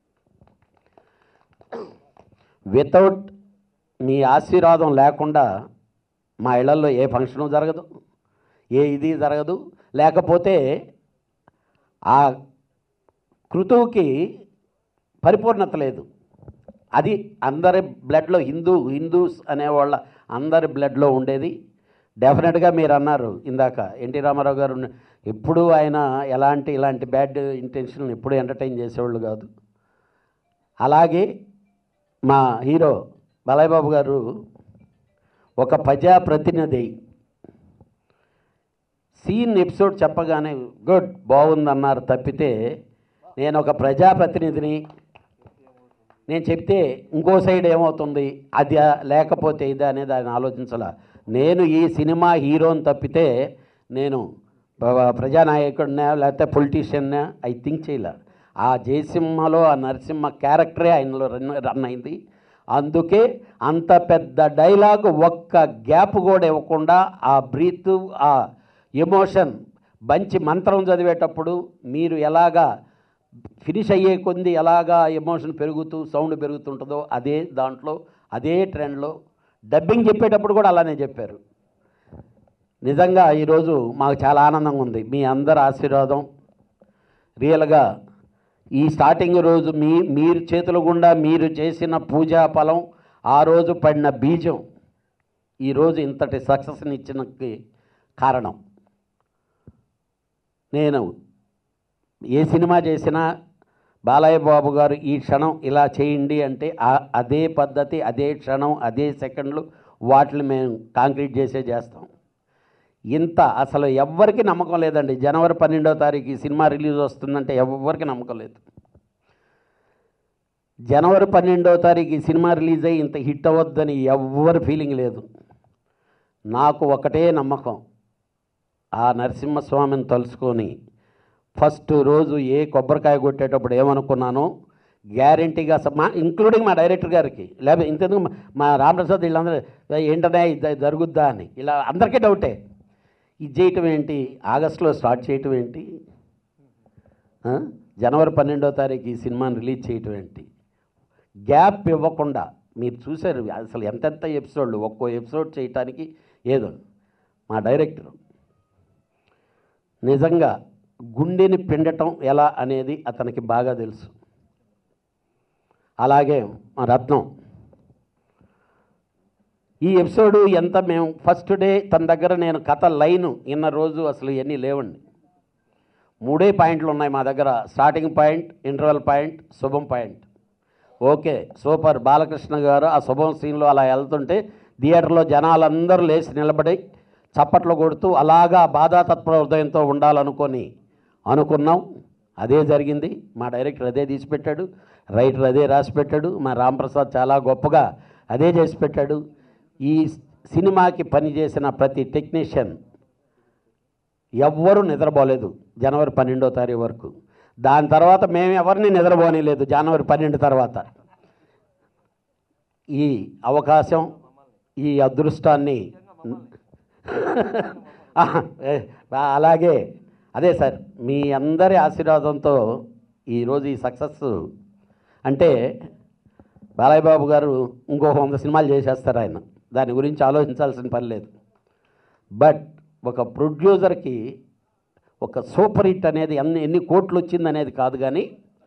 వితౌట్ మీ ఆశీర్వాదం లేకుండా మా ఇళ్లలో ఏ ఫంక్షను జరగదు ఏ ఇది జరగదు లేకపోతే ఆ కృతువుకి పరిపూర్ణత లేదు అది అందరి బ్లడ్లో హిందూ హిందూస్ అనేవాళ్ళ అందరి బ్లడ్లో ఉండేది డెఫినెట్గా మీరు అన్నారు ఇందాక ఎన్టీ రామారావు గారు ఉన్న- ఎప్పుడూ ఆయన ఎలాంటి ఇలాంటి బ్యాడ్ ఇంటెన్షన్ ఎప్పుడూ ఎంటర్టైన్ చేసేవాళ్ళు కాదు అలాగే మా హీరో బాలయ్య బాబు గారు ఒక ప్రజాప్రతినిధి సీన్ ఎపిసోడ్ చెప్పగానే గుడ్ బాగుందన్నారు తప్పితే నేను ఒక ప్రజాప్రతినిధిని నేను చెప్తే ఇంకో సైడ్ ఏమవుతుంది అది లేకపోతే ఇదా అనేది ఆయన ఆలోచించాల నేను ఈ సినిమా హీరోని తప్పితే నేను ప- ప్రజానాయకుడినా లేకపోతే పొలిటీషియన్నా ఐ థింక్ చేయలే ఆ జయసింహలో ఆ నరసింహ క్యారెక్టరే ఆయనలో రన్ రన్ అయింది అందుకే అంత పెద్ద డైలాగ్ ఒక్క గ్యాప్ కూడా ఇవ్వకుండా ఆ బ్రీత్ ఆ ఎమోషన్ మంచి మంత్రం చదివేటప్పుడు మీరు ఎలాగా ఫినిష్ అయ్యే కొంది ఎలాగా ఎమోషన్ పెరుగుతూ సౌండ్ పెరుగుతుంటుందో అదే దాంట్లో అదే ట్రెండ్లో డబ్బింగ్ చెప్పేటప్పుడు కూడా అలానే చెప్పారు నిజంగా ఈరోజు మాకు చాలా ఆనందంగా ఉంది మీ అందరి ఆశీర్వాదం రియల్గా ఈ స్టార్టింగ్ రోజు మీ మీరు చేతుల గుండా మీరు చేసిన పూజా ఫలం ఆ రోజు పడిన బీజం ఈరోజు ఇంతటి సక్సెస్ని ఇచ్చినకి కారణం నేను ఏ సినిమా చేసినా బాలయ్య బాబు గారు ఈ క్షణం ఇలా చేయండి అంటే ఆ- అదే పద్ధతి అదే క్షణం అదే సెకండ్లు వాటిని మేము కాంక్రీట్ చేసే చేస్తాం ఇంత అసలు ఎవ్వరికి నమ్మకం లేదండి జనవరి పన్నెండో తారీఖు ఈ సినిమా రిలీజ్ వస్తుందంటే ఎవ్వరికి నమ్మకం లేదు జనవరి పన్నెండో తారీఖు ఈ సినిమా రిలీజ్ అయ్యి ఇంత హిట్ అవ్వద్దని ఎవ్వరి ఫీలింగ్ లేదు నాకు ఒకటే నమ్మకం ఆ నరసింహస్వామిని తలుచుకొని ఫస్ట్ రోజు ఏ కొబ్బరికాయ కొట్టేటప్పుడు ఏమనుకున్నానో గ్యారంటీగా అసలు మా ఇంక్లూడింగ్ మా డైరెక్టర్ గారికి లేకపోతే ఇంతెందుకు మా- మా రామప్రసాద్ వీళ్ళందరూ ఏంటనే ఇది జరుగుద్దా అని ఇలా అందరికీ డౌటే ఇది చేయటం ఏంటి ఆగస్టులో స్టార్ట్ చేయటం ఏంటి ఆ? జనవరి పన్నెండో తారీఖు ఈ సినిమాని రిలీజ్ చేయటం ఏంటి గ్యాప్ ఇవ్వకుండా మీరు చూశారు అసలు ఎంతెంత ఎపిసోడ్లు ఒక్కో ఎపిసోడ్ చేయటానికి ఏదో మా డైరెక్టర్ నిజంగా గుండెని పిండటం ఎలా అనేది అతనికి బాగా తెలుసు అలాగే మా రత్నం ఈ ఎపిసోడ్ ఎంత మేము ఫస్ట్ డే తన దగ్గర నేను కథ లైను ఇన్న రోజు అసలు ఇవన్నీ లేవండి మూడే పాయింట్లు ఉన్నాయి మా దగ్గర స్టార్టింగ్ పాయింట్ ఇంటర్వెల్ పాయింట్ శుభం point okay super Balakrishna garu ఆ శుభం సీన్లో అలా వెళ్తుంటే థియేటర్లో జనాలందరూ లేచి నిలబడి చప్పట్లు కొడుతూ అలాగా బాధాతత్వ హృదయంతో ఉండాలనుకొని అనుకున్నాం అదే జరిగింది మా డైరెక్టర్ అదే తీసి పెట్టాడు రైటర్ అదే రాసి పెట్టాడు మా రాంప్రసాద్ చాలా గొప్పగా అదే చేసి పెట్టాడు ఈ సినిమాకి పనిచేసిన ప్రతి టెక్నీషియన్ ఎవ్వరూ నిద్రపోలేదు జనవరి పన్నెండో తారీఖు వరకు దాని తర్వాత మేము ఎవరిని నిద్రపోనిలేదు జనవరి పన్నెండు తర్వాత ఈ అవకాశం ఈ అదృష్టాన్ని ఆ, ఏ, అలాగే అదే సార్ మీ అందరి ఆశీర్వాదంతో ఈరోజు ఈ సక్సెస్ అంటే బాలయ్య బాబు గారు ఇంకొక వంద సినిమాలు చేసేస్తారు ఆయన దాని గురించి ఆలోచించాల్సిన పని లేదు బట్ ఒక ప్రొడ్యూసర్కి ఒక సూపర్ హిట్ అనేది ఎన్ని ఎన్ని కోట్లు వచ్చింది అనేది కాదు కానీ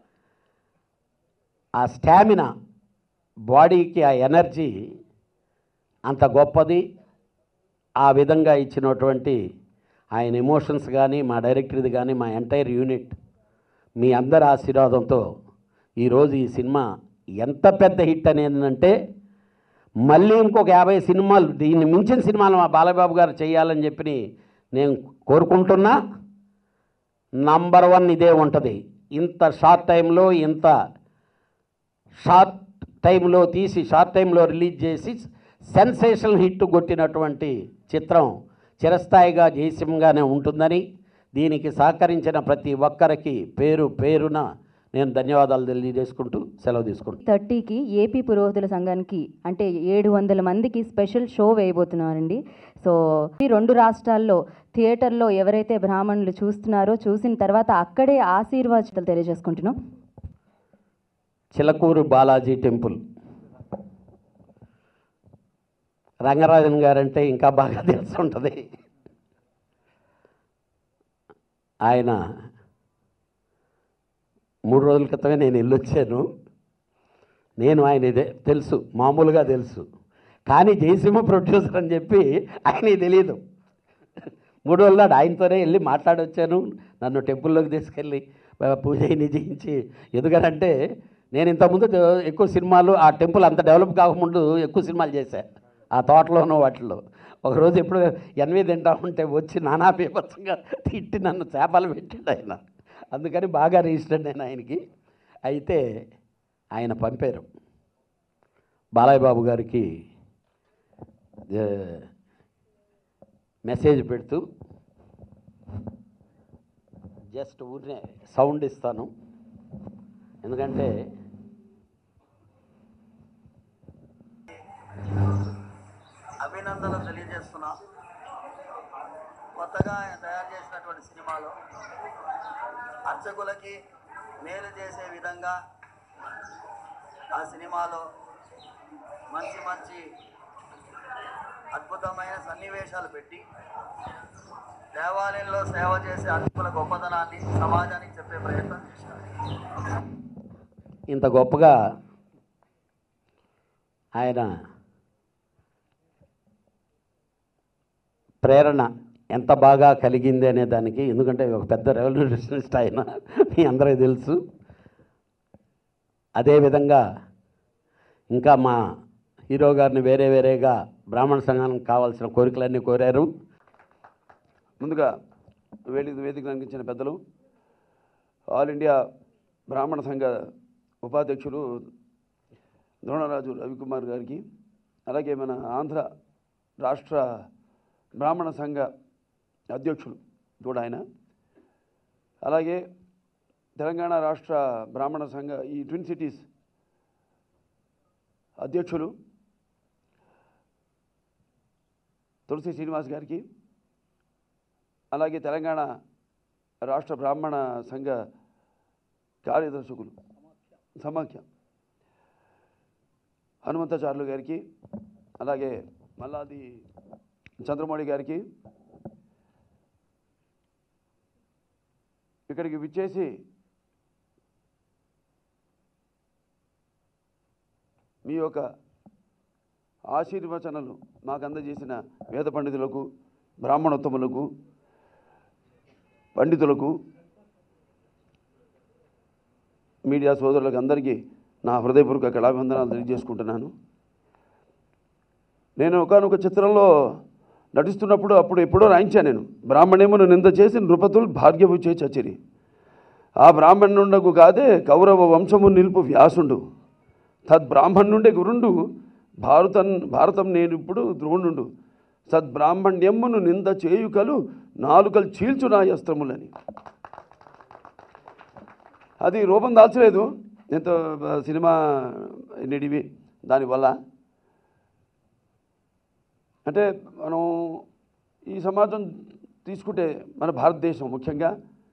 ఆ స్టామినా బాడీకి ఆ ఎనర్జీ అంత గొప్పది ఆ విధంగా ఇచ్చినటువంటి ఆయన ఎమోషన్స్ కానీ మా డైరెక్టర్ది కానీ మా ఎంటైర్ యూనిట్ మీ అందరి ఆశీర్వాదంతో ఈరోజు ఈ సినిమా ఎంత పెద్ద హిట్ అనేది అంటే మళ్ళీ ఇంకొక యాభై సినిమాలు దీన్ని మించిన సినిమాలు మా బాలబాబు గారు చేయాలని చెప్పి నేను కోరుకుంటున్నా నంబర్ వన్ ఇదే ఉంటుంది ఇంత షార్ట్ టైంలో ఇంత షార్ట్ టైంలో తీసి షార్ట్ టైంలో రిలీజ్ చేసి సెన్సేషనల్ హిట్ కొట్టినటువంటి చిత్రం చిరస్థాయిగా జయసింగానే ఉంటుందని దీనికి సహకరించిన ప్రతి ఒక్కరికి పేరు పేరున నేను ధన్యవాదాలు తెలియజేసుకుంటూ సెలవు తీసుకుంటాను థర్టీకి ఏపీ పురోహితుల సంఘానికి అంటే ఏడు వందల మందికి స్పెషల్ షో వేయబోతున్నారండి సో ఈ రెండు రాష్ట్రాల్లో థియేటర్లో ఎవరైతే బ్రాహ్మణులు చూస్తున్నారో చూసిన తర్వాత అక్కడే ఆశీర్వాదాలు తెలియజేసుకుంటున్నాం చిలకూరు బాలాజీ టెంపుల్ రంగరాజన్ గారంటే ఇంకా బాగా తెలిసి ఉంటుంది ఆయన మూడు రోజుల క్రితమే నేను వెళ్ళొచ్చాను నేను ఆయన ఇదే తెలుసు మామూలుగా తెలుసు కానీ జయసింహ ప్రొడ్యూసర్ అని చెప్పి ఆయనకి తెలియదు మూడు రోజుల నాడు ఆయనతోనే వెళ్ళి మాట్లాడొచ్చాను నన్ను టెంపుల్లోకి తీసుకెళ్ళి ఆ, పూజ అయిన చేయించి ఎందుకనంటే నేను ఇంతకుముందు ఎక్కువ సినిమాలు ఆ టెంపుల్ అంత డెవలప్ కాకముందు ఎక్కువ సినిమాలు చేశా ఆ తోటలోనూ వాటిల్లో ఒకరోజు ఎప్పుడు ఎన్వి తింటా ఉంటే వచ్చి నానా బీభత్సంగా తిట్టి నన్ను చేపలు పెట్టాడు ఆయన అందుకని బాగా రిజిస్టర్డ్ నేను ఆయనకి అయితే ఆయన పంపారు బాలయ్య బాబు గారికి ఏ, మెసేజ్ పెడుతూ జస్ట్ ఊరినే సౌండ్ ఇస్తాను ఎందుకంటే అభినందనలు తెలియజేస్తున్నా కొత్తగా ఆయన తయారు చేసినటువంటి సినిమాలో అర్చకులకి మేలు చేసే విధంగా ఆ సినిమాలో మంచి మంచి అద్భుతమైన సన్నివేశాలు పెట్టి దేవాలయంలో సేవ చేసే అర్చకుల గొప్పతనాన్ని సమాజానికి చెప్పే ప్రయత్నం చేశారు ఇంత గొప్పగా ఆయన ప్రేరణ ఎంత బాగా కలిగింది అనే దానికి ఎందుకంటే ఒక పెద్ద రెవల్యూషనిస్ట్ ఆయన మీ అందరికీ తెలుసు అదేవిధంగా ఇంకా మా హీరో గారిని వేరే వేరేగా బ్రాహ్మణ సంఘానికి కావాల్సిన కోరికలన్నీ కోరారు ముందుగా వేదిక వేదిక రంగించిన పెద్దలు ఆల్ ఇండియా బ్రాహ్మణ సంఘ ఉపాధ్యక్షులు ద్రోణరాజు రవికుమార్ గారికి అలాగే మన ఆంధ్ర రాష్ట్ర బ్రాహ్మణ సంఘ అధ్యక్షులు కూడా ఆయన అలాగే తెలంగాణ రాష్ట్ర బ్రాహ్మణ సంఘ ఈ ట్విన్ సిటీస్ అధ్యక్షులు తులసి శ్రీనివాస్ గారికి అలాగే తెలంగాణ రాష్ట్ర బ్రాహ్మణ సంఘ కార్యదర్శకులు సమాఖ్య హనుమంతాచార్యులు గారికి అలాగే మల్లాది చంద్రమౌళి గారికి ఇక్కడికి విచ్చేసి మీ యొక్క ఆశీర్వచనలు మాకు అందజేసిన వేద పండితులకు బ్రాహ్మణోత్తములకు పండితులకు మీడియా సోదరులకు అందరికీ నా హృదయపూర్వక కళాభివందనాలు తెలియజేసుకుంటున్నాను నేను ఒకనొక చిత్రంలో నటిస్తున్నప్పుడు అప్పుడు ఎప్పుడో రాయించాను నేను బ్రాహ్మణేమును నింద చేసి నృపతులు భాగ్యము చే చచ్చిరి ఆ బ్రాహ్మణుండకు కాదే కౌరవ వంశము నిలుపు వ్యాసుండు తద్బ్రాహ్మణుండే గురుండు భారతం భారతం నేను ఇప్పుడు ద్రోణుండు సద్బ్రాహ్మణ్యమును నింద చేయుకలు నాలుకలు చీల్చు నా అస్త్రములని అది రూపం దాల్చలేదు ఎంతో ఆ, సినిమా నిడివి దానివల్ల అంటే మనం ఈ సమాజం తీసుకుంటే మన భారతదేశం ముఖ్యంగా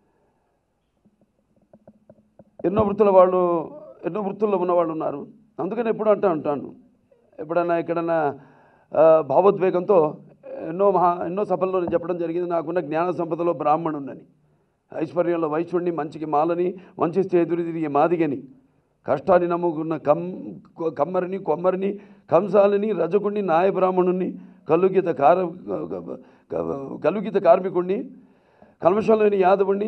ఎన్నో వృత్తుల వాళ్ళు ఎన్నో వృత్తుల్లో ఉన్న వాళ్ళు ఉన్నారు అందుకని ఎప్పుడు అంటూ ఉంటాను ఎప్పుడన్నా ఎక్కడన్నా ఆ, భావోద్వేగంతో ఎన్నో మహా ఎన్నో సభల్లో నేను చెప్పడం జరిగింది నాకున్న జ్ఞాన సంపదలో బ్రాహ్మణుండని ఐశ్వర్యంలో వైశ్యుణ్ణి మంచికి మాలని వంచిస్తే ఎదురు తిరిగి మాదిగని కష్టాన్ని నమ్ముకున్న కమ్ కమ్మరిని కొమ్మరిని కంసాలని రజకుణ్ణి నాయ బ్రాహ్మణుణ్ణి కలుగిత కార కలుగిత కార్మికుణ్ణి కల్మషం లేని యాదవుణ్ణి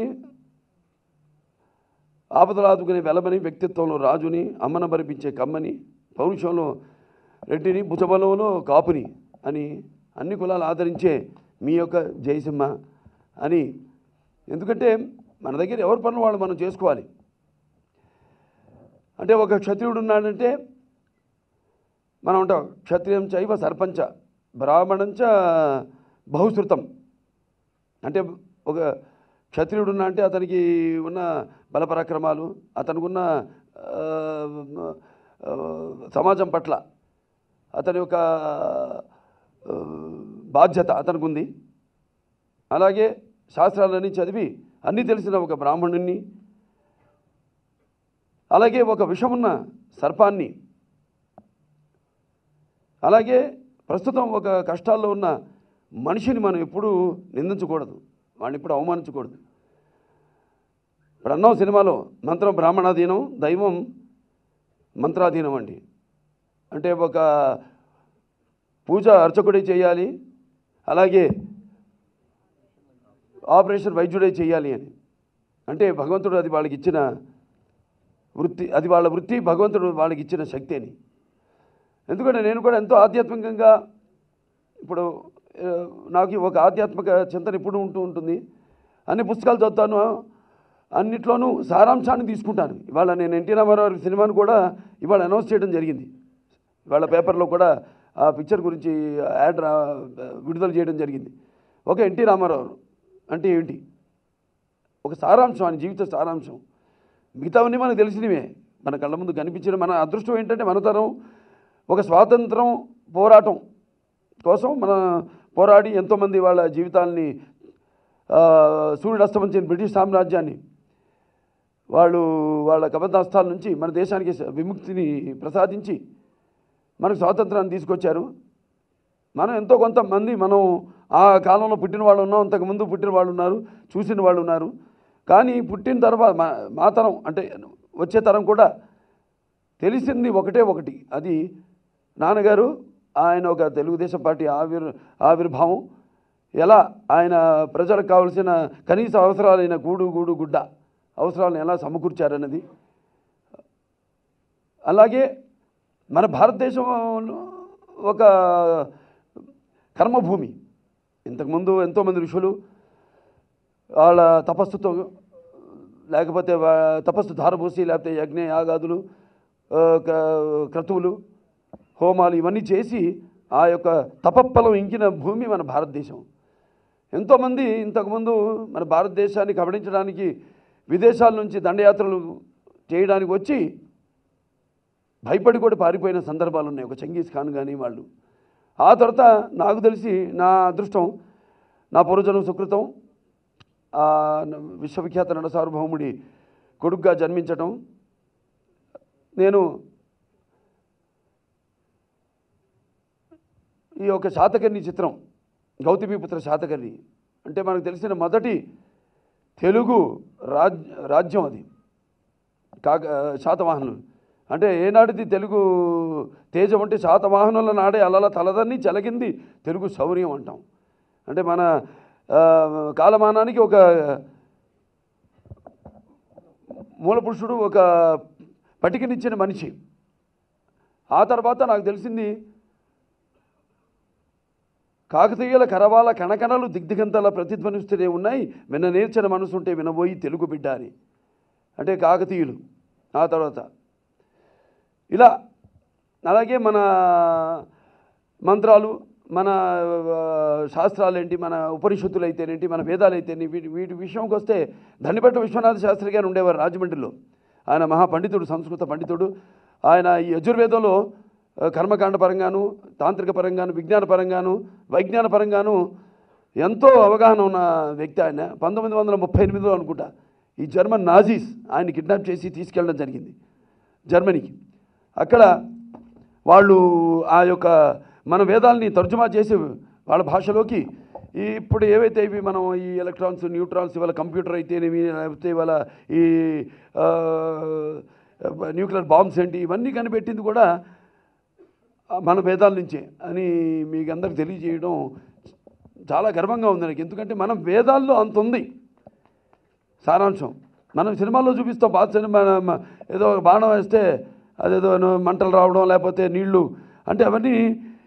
ఆపదలు ఆదుకునే వెలమని వ్యక్తిత్వంలో రాజుని అమ్మన బరిపించే కమ్మని పౌరుషంలో రెడ్డిని భుజబలంలో కాపుని అని అన్ని కులాలు ఆదరించే మీ యొక్క జయసింహ అని ఎందుకంటే మన దగ్గర ఎవరి పనులు వాళ్ళు మనం చేసుకోవాలి అంటే ఒక క్షత్రియుడు ఉన్నాడంటే మనం ఉంటాం క్షత్రియం చైవ సర్పంచ బ్రాహ్మణంచ బహుశ్రుతం అంటే ఒక క్షత్రియుడు ఉన్నా అంటే అతనికి ఉన్న బలపరాక్రమాలు అతనికి ఉన్న ఆ, ఆ, సమాజం పట్ల అతని యొక్క ఆ, బాధ్యత అతనికి ఉంది అలాగే శాస్త్రాలన్నీ చదివి అన్నీ తెలిసిన ఒక బ్రాహ్మణుణ్ణి అలాగే ఒక విషమున్న సర్పాన్ని అలాగే ప్రస్తుతం ఒక కష్టాల్లో ఉన్న మనిషిని మనం ఎప్పుడూ నిందించకూడదు వాడిని ఎప్పుడు అవమానించకూడదు ఇప్పుడు అన్నాం సినిమాలో మంత్రం బ్రాహ్మణాధీనం దైవం మంత్రాధీనం అండి అంటే ఒక పూజ అర్చకుడే చేయాలి అలాగే ఆపరేషన్ వైద్యుడే చేయాలి అని అంటే భగవంతుడు అది వాళ్ళకి ఇచ్చిన వృత్తి అది వాళ్ళ వృత్తి భగవంతుడు వాళ్ళకి ఇచ్చిన శక్తి అని ఎందుకంటే నేను కూడా ఎంతో ఆధ్యాత్మికంగా ఇప్పుడు ఆ, నాకు ఒక ఆధ్యాత్మిక చింతన ఇప్పుడు ఉంటూ ఉంటుంది అన్ని పుస్తకాలు చదువుతాను అన్నిట్లోనూ సారాంశాన్ని తీసుకుంటాను ఇవాళ నేను ఎన్టీ రామారావు గారి సినిమాను కూడా ఇవాళ అనౌన్స్ చేయడం జరిగింది ఇవాళ పేపర్లో కూడా ఆ పిక్చర్ గురించి యాడ్ రా విడుదల చేయడం జరిగింది ఓకే ఎన్టీ రామారావు అంటే ఏంటి ఒక సారాంశం ఆయన జీవిత సారాంశం మిగతావన్నీ మనకు తెలిసినవే మన కళ్ళ ముందు కనిపించిన మన అదృష్టం ఏంటంటే మన తరం ఒక స్వాతంత్రం పోరాటం కోసం మన పోరాడి ఎంతోమంది వాళ్ళ జీవితాలని ఆ, సూర్యుడు అస్తమించిన బ్రిటిష్ సామ్రాజ్యాన్ని వాళ్ళు వాళ్ళ కబద్దాస్తాల నుంచి మన దేశానికి స- విముక్తిని ప్రసాదించి మనకు స్వాతంత్రాన్ని తీసుకొచ్చారు మనం ఎంతో కొంతమంది మనం ఆ కాలంలో పుట్టిన వాళ్ళు ఉన్నాం అంతకుముందు పుట్టిన వాళ్ళు ఉన్నారు చూసిన వాళ్ళు ఉన్నారు కానీ పుట్టిన తర్వాత మా మా తరం అంటే వచ్చే తరం కూడా తెలిసింది ఒకటే ఒకటి అది నాన్నగారు ఆయన ఒక తెలుగుదేశం పార్టీ ఆవిర్ ఆవిర్భావం ఎలా ఆయన ప్రజలకు కావలసిన కనీస అవసరాలైన గూడు గూడు గుడ్డ అవసరాలను ఎలా సమకూర్చారన్నది అలాగే మన భారతదేశం ఒక కర్మభూమి ఇంతకుముందు ఎంతోమంది ఋషులు వాళ్ళ తపస్సుతో లేకపోతే వా- తపస్సు ధారపోసి లేకపోతే యజ్ఞ యాగాదులు ఆ, క- క్రతువులు హోమాలు ఇవన్నీ చేసి ఆ యొక్క తపఫలం ఇంకిన భూమి మన భారతదేశం ఎంతోమంది ఇంతకుముందు మన భారతదేశాన్ని కబడించడానికి విదేశాల నుంచి దండయాత్రలు చేయడానికి వచ్చి భయపడి కూడా పారిపోయిన సందర్భాలు ఉన్నాయి ఒక చెంగీస్ ఖాన్ కానీ వాళ్ళు ఆ తర్వాత నాకు తెలిసి నా అదృష్టం నా పూర్వజన్మ సుకృతం ఆ న- విశ్వవిఖ్యాత నట సార్వభౌముడి కొడుకుగా జన్మించటం నేను ఈ యొక్క శాతకర్ణి చిత్రం గౌతమిపుత్ర శాతకర్ణి అంటే మనకు తెలిసిన మొదటి తెలుగు రాజ్ రాజ్యం అది కాక శాతవాహనులు అంటే ఏనాటిది తెలుగు తేజం అంటే శాతవాహనుల నాడే అలల తలదన్ని చెలగింది తెలుగు శౌర్యం అంటాం అంటే మన ఆ, కాలమానానికి ఒక మూల పురుషుడు ఒక పటికనిచ్చిన మనిషి ఆ తర్వాత నాకు తెలిసింది కాకతీయుల కరవాల కణకణలు దిగ్దిగంతలా ప్రతిధ్వనిస్తూనే ఉన్నాయి విన్న నేర్చిన మనసుంటే వినబోయి తెలుగు బిడ్డ అని అంటే కాకతీయులు ఆ తర్వాత ఇలా అలాగే మన మంత్రాలు మన ఆ, శాస్త్రాలు ఏంటి మన ఉపనిషత్తులు అయితేనేంటి మన వేదాలు అయితేనే వీటి వీటి విషయంకి వస్తే దండిపట్ట విశ్వనాథ శాస్త్రి గారు ఉండేవారు రాజమండ్రిలో ఆయన మహాపండితుడు సంస్కృత పండితుడు ఆయన ఈ యజుర్వేదంలో ఆ, కర్మకాండ పరంగాను తాంత్రిక పరంగాను విజ్ఞాన పరంగాను వైజ్ఞాన పరంగాను ఎంతో అవగాహన ఉన్న వ్యక్తి ఆయన పంతొమ్మిది వందల ముప్పై ఎనిమిదిలో అనుకుంటా ఈ జర్మన్ నాజీస్ ఆయన కిడ్నాప్ చేసి తీసుకెళ్ళడం జరిగింది జర్మనీకి అక్కడ వాళ్ళు ఆ యొక్క మన వేదాలని తర్జుమా చేసి వాళ్ళ భాషలోకి ఈ ఇప్పుడు ఏవైతే ఇవి మనం ఈ ఎలక్ట్రాన్స్ న్యూట్రాన్స్ ఇవాళ కంప్యూటర్ అయితేనేమి లేకపోతే ఇవాళ ఈ ఆ, న్యూక్లియర్ బాంబ్స్ ఏంటి ఇవన్నీ కనిపెట్టింది కూడా మన వేదాల నుంచే అని మీకు అందరికి తెలియజేయడం చాలా గర్వంగా ఉంది నాకు ఎందుకంటే మనం వేదాల్లో అంత ఉంది సారాంశం మనం సినిమాల్లో చూపిస్తాం పాత సినిమా మ- ఏదో ఒక బాణం వేస్తే అదేదో ను- మంటలు రావడం లేకపోతే నీళ్లు అంటే అవన్నీ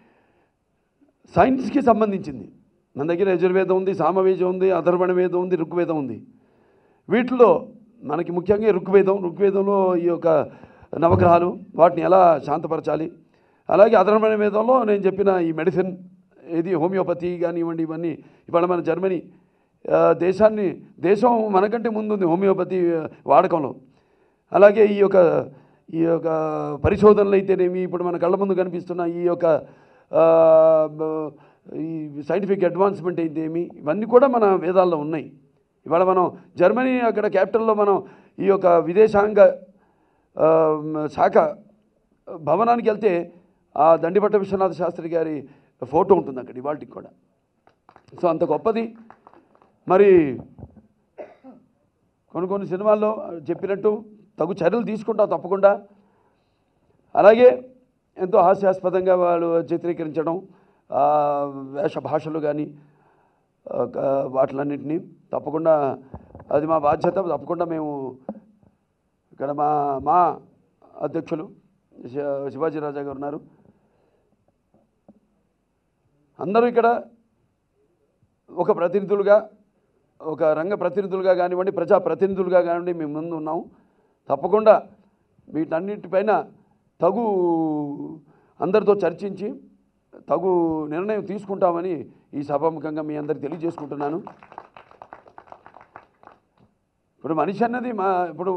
సైన్స్కి సంబంధించింది మన దగ్గర యజుర్వేదం ఉంది సామవేదం ఉంది అధర్వణ వేదం ఉంది ఋగ్వేదం ఉంది వీటిలో మనకి ముఖ్యంగా ఈ ఋగ్వేదం ఋగ్వేదంలో ఈ యొక్క నవగ్రహాలు వాటిని ఎలా శాంతపరచాలి అలాగే అధర్వణ వేదంలో నేను చెప్పిన ఈ మెడిసిన్ ఇది హోమియోపతి కానివ్వండి ఇవన్నీ ఇవాళ మన జర్మనీ ఆ, దేశాన్ని దేశం మనకంటే ముందుంది హోమియోపతి ఆ, వాడకంలో అలాగే ఈ యొక్క ఈ యొక్క పరిశోధనలు అయితేనేమి ఇప్పుడు మన కళ్ళ ముందు కనిపిస్తున్న ఈ యొక్క ఆ, బ- ఈ సైంటిఫిక్ అడ్వాన్స్మెంట్ అయితేమి ఇవన్నీ కూడా మన వేదాల్లో ఉన్నాయి ఇవాళ మనం జర్మనీ అక్కడ క్యాపిటల్లో మనం ఈ యొక్క విదేశాంగ ఆ, శాఖ భవనానికి వెళ్తే ఆ దండిపట్ట విశ్వనాథ శాస్త్రి గారి ఫోటో ఉంటుంది అక్కడ ఇవాళకి కూడా సో అంత గొప్పది మరి కొన్ని కొన్ని సినిమాల్లో చెప్పినట్టు తగు చర్యలు తీసుకుంటాం తప్పకుండా అలాగే ఎంతో హాస్యాస్పదంగా వాళ్ళు చిత్రీకరించడం ఆ, వేష భాషలు కానీ వాటిలన్నింటినీ తప్పకుండా అది మా బాధ్యత తప్పకుండా మేము ఇక్కడ మా మా అధ్యక్షులు శి- శివాజీ రాజా గారు ఉన్నారు అందరూ ఇక్కడ ఒక ప్రతినిధులుగా ఒక రంగ ప్రతినిధులుగా కానివ్వండి ప్రజా ప్రతినిధులుగా కానివ్వండి మేము ముందు ఉన్నాం తప్పకుండా వీటన్నిటిపైన తగు అందరితో చర్చించి తగు నిర్ణయం తీసుకుంటామని ఈ సభాముఖంగా మీ అందరికి తెలియజేసుకుంటున్నాను ఇప్పుడు మనిషి అన్నది మా ఇప్పుడు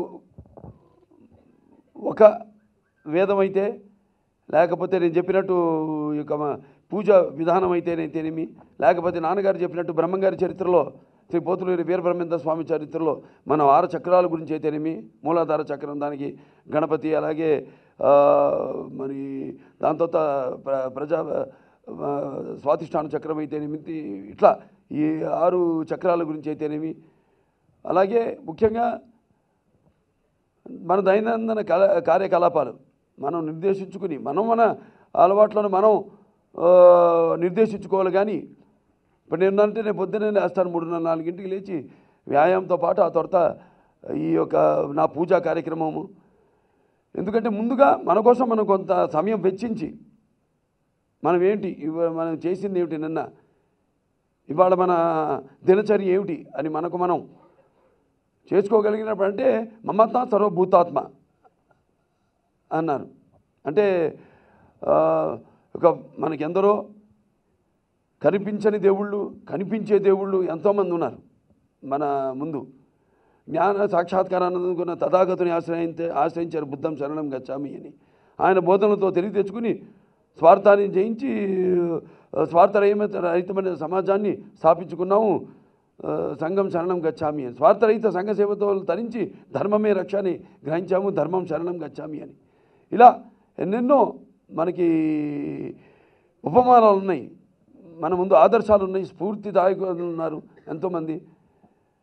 ఒక వేదం అయితే లేకపోతే నేను చెప్పినట్టు ఈ యొక్క మా పూజ విధానం అయితేనైతేనేమి లేకపోతే నాన్నగారు చెప్పినట్టు బ్రహ్మంగారి చరిత్రలో శ్రీ పోతులూరి వీరబ్రహ్మేంద్ర స్వామి చరిత్రలో మనం ఆరు చక్రాల గురించి అయితేనేమి మూలాధార చక్రం దానికి గణపతి అలాగే ఆ, మరి దాంతో త- ప్ర- ప్రజా ఆ, స్వాతిష్టాన చక్రం అయితేనేమి ఇట్లా ఈ ఆరు చక్రాల గురించి అయితేనేమి అలాగే ముఖ్యంగా మన దైనందిన కల కార్యకలాపాలు మనం నిర్దేశించుకుని మనం మన అలవాట్లను మనం ఆ, నిర్దేశించుకోవాలి కానీ ఇప్పుడు నేను అంటే నేను పొద్దున్నే లేస్తాను మూడున్నర నాలుగింటికి లేచి వ్యాయామంతో పాటు ఆ తర్వాత ఈ యొక్క నా పూజా కార్యక్రమము ఎందుకంటే ముందుగా మన కోసం మనం కొంత సమయం వెచ్చించి మనం ఏంటి ఇవ మనం చేసింది ఏమిటి నిన్న ఇవాళ మన దినచర్య ఏమిటి అని మనకు మనం చేసుకోగలిగినప్పుడు అంటే మమతా సర్వభూతాత్మ అన్నారు అంటే ఆ, ఒక మనకెందరో కనిపించని దేవుళ్ళు కనిపించే దేవుళ్ళు ఎంతోమంది ఉన్నారు మన ముందు జ్ఞాన సాక్షాత్కారాన్ని అందుకున్న తథాగతుని ఆశ్రయించే ఆశ్రయించారు బుద్ధం శరణం గచ్చామి అని ఆయన బోధనలతో తెలివి తెచ్చుకుని స్వార్థాన్ని జయించి ఆ, స్వార్థరహిత రహితమైన సమాజాన్ని స్థాపించుకున్నాము ఆ, సంఘం శరణం గచ్చామి అని స్వార్థరహిత సంఘ సేవతో తరించి ధర్మమే రక్ష అని గ్రహించాము ధర్మం శరణం గచ్చామి అని ఇలా ఎన్నెన్నో మనకి ఉపమానాలు ఉన్నాయి మన ముందు ఆదర్శాలు ఉన్నాయి స్ఫూర్తిదాయకులు ఉన్నారు ఎంతోమంది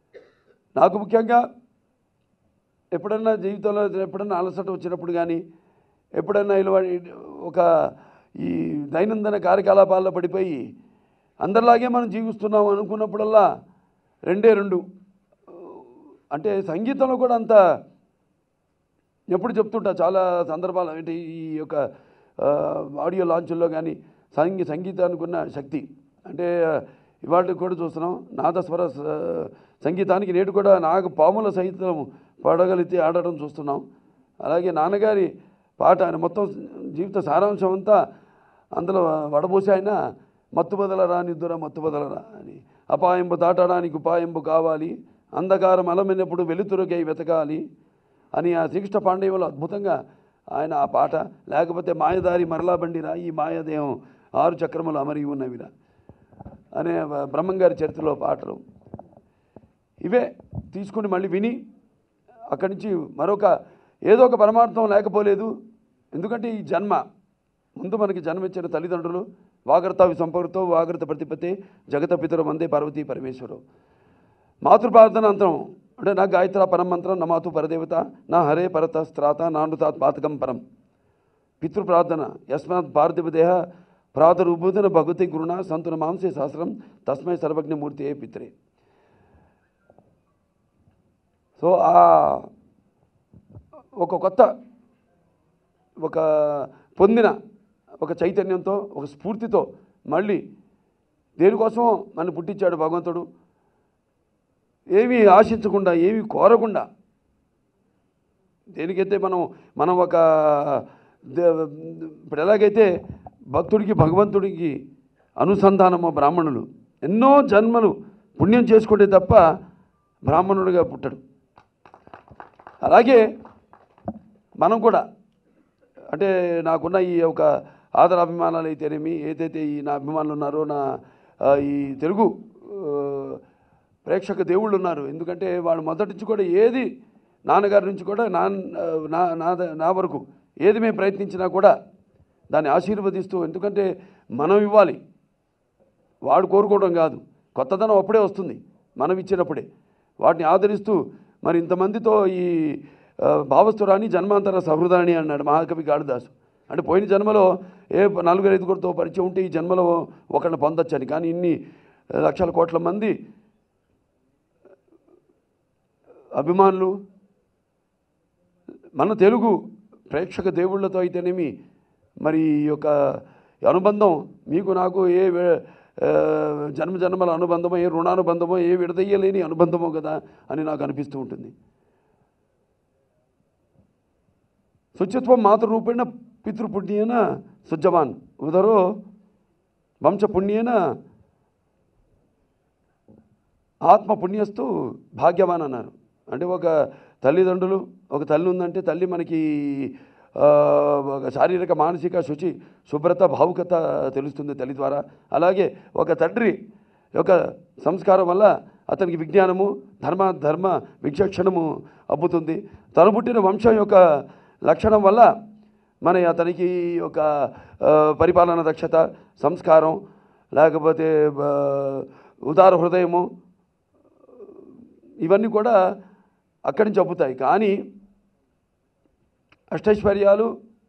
నాకు ముఖ్యంగా ఎప్పుడన్నా జీవితంలో ఎప్పుడన్నా అలసట వచ్చినప్పుడు కానీ ఎప్పుడైనా ఇలా ఒక ఈ దైనందిన కార్యకలాపాల్లో పడిపోయి అందరిలాగే మనం జీవిస్తున్నాం అనుకున్నప్పుడల్లా రెండే రెండు అంటే సంగీతంలో కూడా అంత ఎప్పుడు చెప్తుంటా చాలా సందర్భాలు అంటే ఈ యొక్క ఆ, ఆడియో లాంచుల్లో కానీ సంగీ సంగీతానికి ఉన్న శక్తి అంటే ఇవాళ కూడా చూస్తున్నాం నాదస్వర స- సంగీతానికి నేటి కూడా నాగ పాముల సహితం పాడగలిగితే ఆడటం చూస్తున్నాం అలాగే నాన్నగారి పాట ఆయన మొత్తం జీవిత సారాంశం అంతా అందులో వడబోసి ఆయన మత్తు బదలరా నిద్దుర మత్తు బదలరా అని అపాయంబు దాటడానికి ఉపాయంబు కావాలి అంధకారం అలమైనప్పుడు వెలుతురుకై వెతకాలి అని ఆ శ్రీకృష్ణ పాండేయులు అద్భుతంగా ఆయన ఆ పాట లేకపోతే మాయదారి మరలా బండిరా ఈ మాయదేహం ఆరు చక్రములు అమరి ఉన్నవిరా అనే బ్రహ్మంగారి చరిత్రలో పాటలు ఇవే తీసుకుని మళ్ళీ విని అక్కడి నుంచి మరొక ఏదో ఒక పరమార్థం లేకపోలేదు ఎందుకంటే ఈ జన్మ ముందు మనకి జన్మించిన తల్లిదండ్రులు వాగర్త సంపర్కతో వాగర్త ప్రతిపత్తి జగత పితరు మందే పార్వతీ పరమేశ్వరు మాతృ ప్రార్థన అంతరం అంటే నా గాయత్ర పరం మంత్రం నా మాతు పరదేవత నా హరే పరత స్త్రాత నానుతాత్ పాతకం పరం పితృ ప్రార్థన యస్మాత్ పార్థివ దేహ ప్రాతరుబోధన భగవతి గురుణ సంతున మాంసే సహస్రం తస్మై సర్వజ్ఞమూర్తి ఏ పిత్రే సో ఆ ఒక కొత్త ఒక పొందిన ఒక చైతన్యంతో ఒక స్ఫూర్తితో మళ్ళీ దేనికోసం నన్ను పుట్టించాడు భగవంతుడు ఏమీ ఆశించకుండా ఏమీ కోరకుండా దేనికైతే మనం మనం ఒక దే- ఇప్పుడు ఎలాగైతే భక్తుడికి భగవంతుడికి అనుసంధానమో బ్రాహ్మణులు ఎన్నో జన్మలు పుణ్యం చేసుకుంటే తప్ప బ్రాహ్మణుడిగా పుట్టడు అలాగే మనం కూడా అంటే నాకున్న ఈ ఒక ఆదర అభిమానాలు అయితేనేమి ఏదైతే ఈ నా అభిమానులు ఉన్నారో నా ఆ, ఈ తెలుగు ఆ, ప్రేక్షక దేవుళ్ళు ఉన్నారు ఎందుకంటే వాళ్ళు మొదటి నుంచి కూడా ఏది నాన్నగారి నుంచి కూడా నా నా నా నా వరకు ఏది మేము ప్రయత్నించినా కూడా దాన్ని ఆశీర్వదిస్తూ ఎందుకంటే మనం ఇవ్వాలి వాడు కోరుకోవడం కాదు కొత్తదనం అప్పుడే వస్తుంది మనం ఇచ్చినప్పుడే వాటిని ఆదరిస్తూ మరి ఇంతమందితో ఈ ఆ, భావస్థురాని జన్మాంతర సహృదాని అన్నాడు మహాకవి కాళిదాసు అంటే పోయిన జన్మలో ఏ నలుగురు ఐదుగురితో పరిచయం ఉంటే ఈ జన్మలో ఒకరిని పొందొచ్చని కానీ ఇన్ని లక్షల కోట్ల మంది అభిమానులు మన తెలుగు ప్రేక్షక దేవుళ్ళతో అయితేనేమి మరి ఈ యొక్క అనుబంధం మీకు నాకు ఏ వే- ఆ, జన్మ జన్మల అనుబంధమో ఏ రుణానుబంధమో ఏ విడదయ్యలేని అనుబంధమో కదా అని నాకు అనిపిస్తూ ఉంటుంది శుచిత్వం మాతృరూపేణ పితృపుణ్యేన సుజ్జవాన్ ఉదరో వంశపుణ్యేన ఆత్మ పుణ్యస్తు భాగ్యవాన్ అన్నారు అంటే ఒక తల్లిదండ్రులు ఒక తల్లి ఉందంటే తల్లి మనకి ఆ, ఒక శారీరక మానసిక శుచి శుభ్రత భావుకత తెలుస్తుంది తల్లి ద్వారా అలాగే ఒక తండ్రి యొక్క సంస్కారం వల్ల అతనికి విజ్ఞానము ధర్మ ధర్మ విచక్షణము అబ్బుతుంది తను పుట్టిన వంశం యొక్క లక్షణం వల్ల మన అతనికి ఒక ఆ, పరిపాలన దక్షత సంస్కారం లేకపోతే ఆ, ఉదార హృదయము ఇవన్నీ కూడా అక్కడి నుంచి అబ్బుతాయి కానీ అష్టైశ్వర్యాలు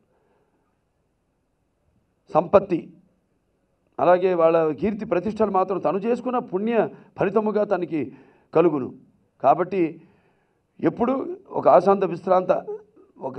సంపత్తి అలాగే వాళ్ళ కీర్తి ప్రతిష్టలు మాత్రం తను చేసుకున్న పుణ్య ఫలితముగా తనకి కలుగును కాబట్టి ఎప్పుడు ఒక ఆశాంత విశ్రాంత ఒక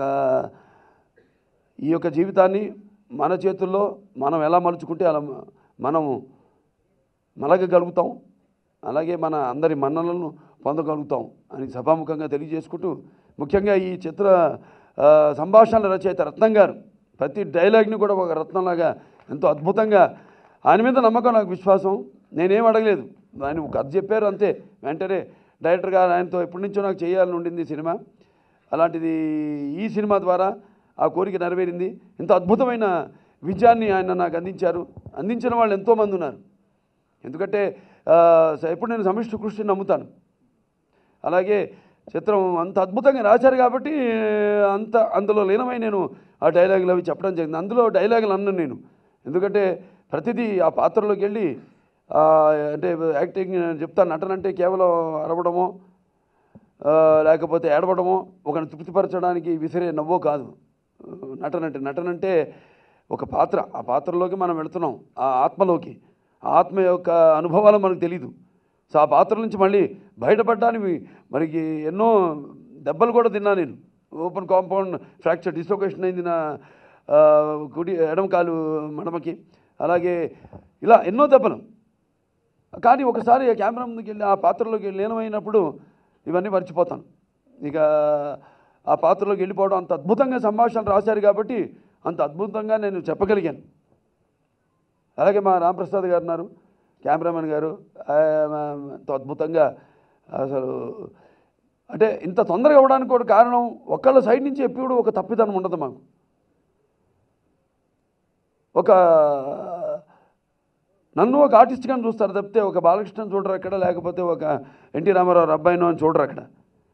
ఈ యొక్క జీవితాన్ని మన చేతుల్లో మనం ఎలా మలుచుకుంటే అలా మనము మలగగలుగుతాం అలాగే మన అందరి మన్నలను పొందగలుగుతాం అని సభాముఖంగా తెలియజేసుకుంటూ ముఖ్యంగా ఈ చిత్ర ఆ, సంభాషణల రచయిత రత్నం గారు ప్రతి డైలాగ్ని కూడా ఒక రత్నంలాగా ఎంతో అద్భుతంగా ఆయన మీద నమ్మకం నాకు విశ్వాసం నేనేం అడగలేదు ఆయన ఒక కథ చెప్పారు అంతే వెంటనే డైరెక్టర్ గారు ఆయనతో ఎప్పటి నుంచో నాకు చేయాలని ఉండింది సినిమా అలాంటిది ఈ సినిమా ద్వారా ఆ కోరిక నెరవేరింది ఎంతో అద్భుతమైన విజయాన్ని ఆయన నాకు అందించారు అందించిన వాళ్ళు ఎంతోమంది ఉన్నారు ఎందుకంటే ఆ, స- ఎప్పుడు నేను సమిష్టి కృషిని నమ్ముతాను అలాగే చిత్రం అంత అద్భుతంగా రాశారు కాబట్టి అంత అందులో లీనమై నేను ఆ డైలాగులు అవి చెప్పడం జరిగింది అందులో డైలాగులు అన్నాను నేను ఎందుకంటే ప్రతిదీ ఆ పాత్రలోకి వెళ్ళి ఆ, అంటే యాక్టింగ్ నేను చెప్తాను నటన అంటే కేవలం అరవడమో ఆ, లేకపోతే ఏడవడమో ఒకరిని తృప్తిపరచడానికి విసిరే నవ్వో కాదు నటన అంటే నటన అంటే ఒక పాత్ర ఆ పాత్రలోకి మనం వెళుతున్నాం ఆ ఆత్మలోకి ఆ ఆత్మ యొక్క అనుభవాలు మనకు తెలియదు సో ఆ పాత్ర నుంచి మళ్ళీ బయటపడడానికి మరికి ఎన్నో దెబ్బలు కూడా తిన్నా నేను ఓపెన్ కాంపౌండ్ ఫ్రాక్చర్ డిస్లొకేషన్ అయింది నా ఆ, కుడి ఎడమ కాలు మడమకి అలాగే ఇలా ఎన్నో దెబ్బలు కానీ ఒకసారి ఆ కెమెరా ముందుకు వెళ్ళి ఆ పాత్రలోకి లీనమైనప్పుడు ఇవన్నీ మర్చిపోతాను ఇక ఆ పాత్రలోకి వెళ్ళిపోవడం అంత అద్భుతంగా సంభాషణలు రాశారు కాబట్టి అంత అద్భుతంగా నేను చెప్పగలిగాను అలాగే మా రామప్రసాద్ గారు ఉన్నారు కెమెరామెన్ గారు ఆ, ఎంతో అద్భుతంగా అసలు అంటే ఇంత తొందరగా అవ్వడానికి కూడా కారణం ఒకళ్ళ సైడ్ నుంచి ఎప్పుడు ఒక తప్పిదనం ఉండదు మాకు ఒక నన్ను ఒక ఆర్టిస్ట్గా చూస్తారు తప్పితే ఒక బాలకృష్ణ చూడరు అక్కడ లేకపోతే ఒక ఎన్టీ రామారావు అబ్బాయినో అని చూడరు అక్కడ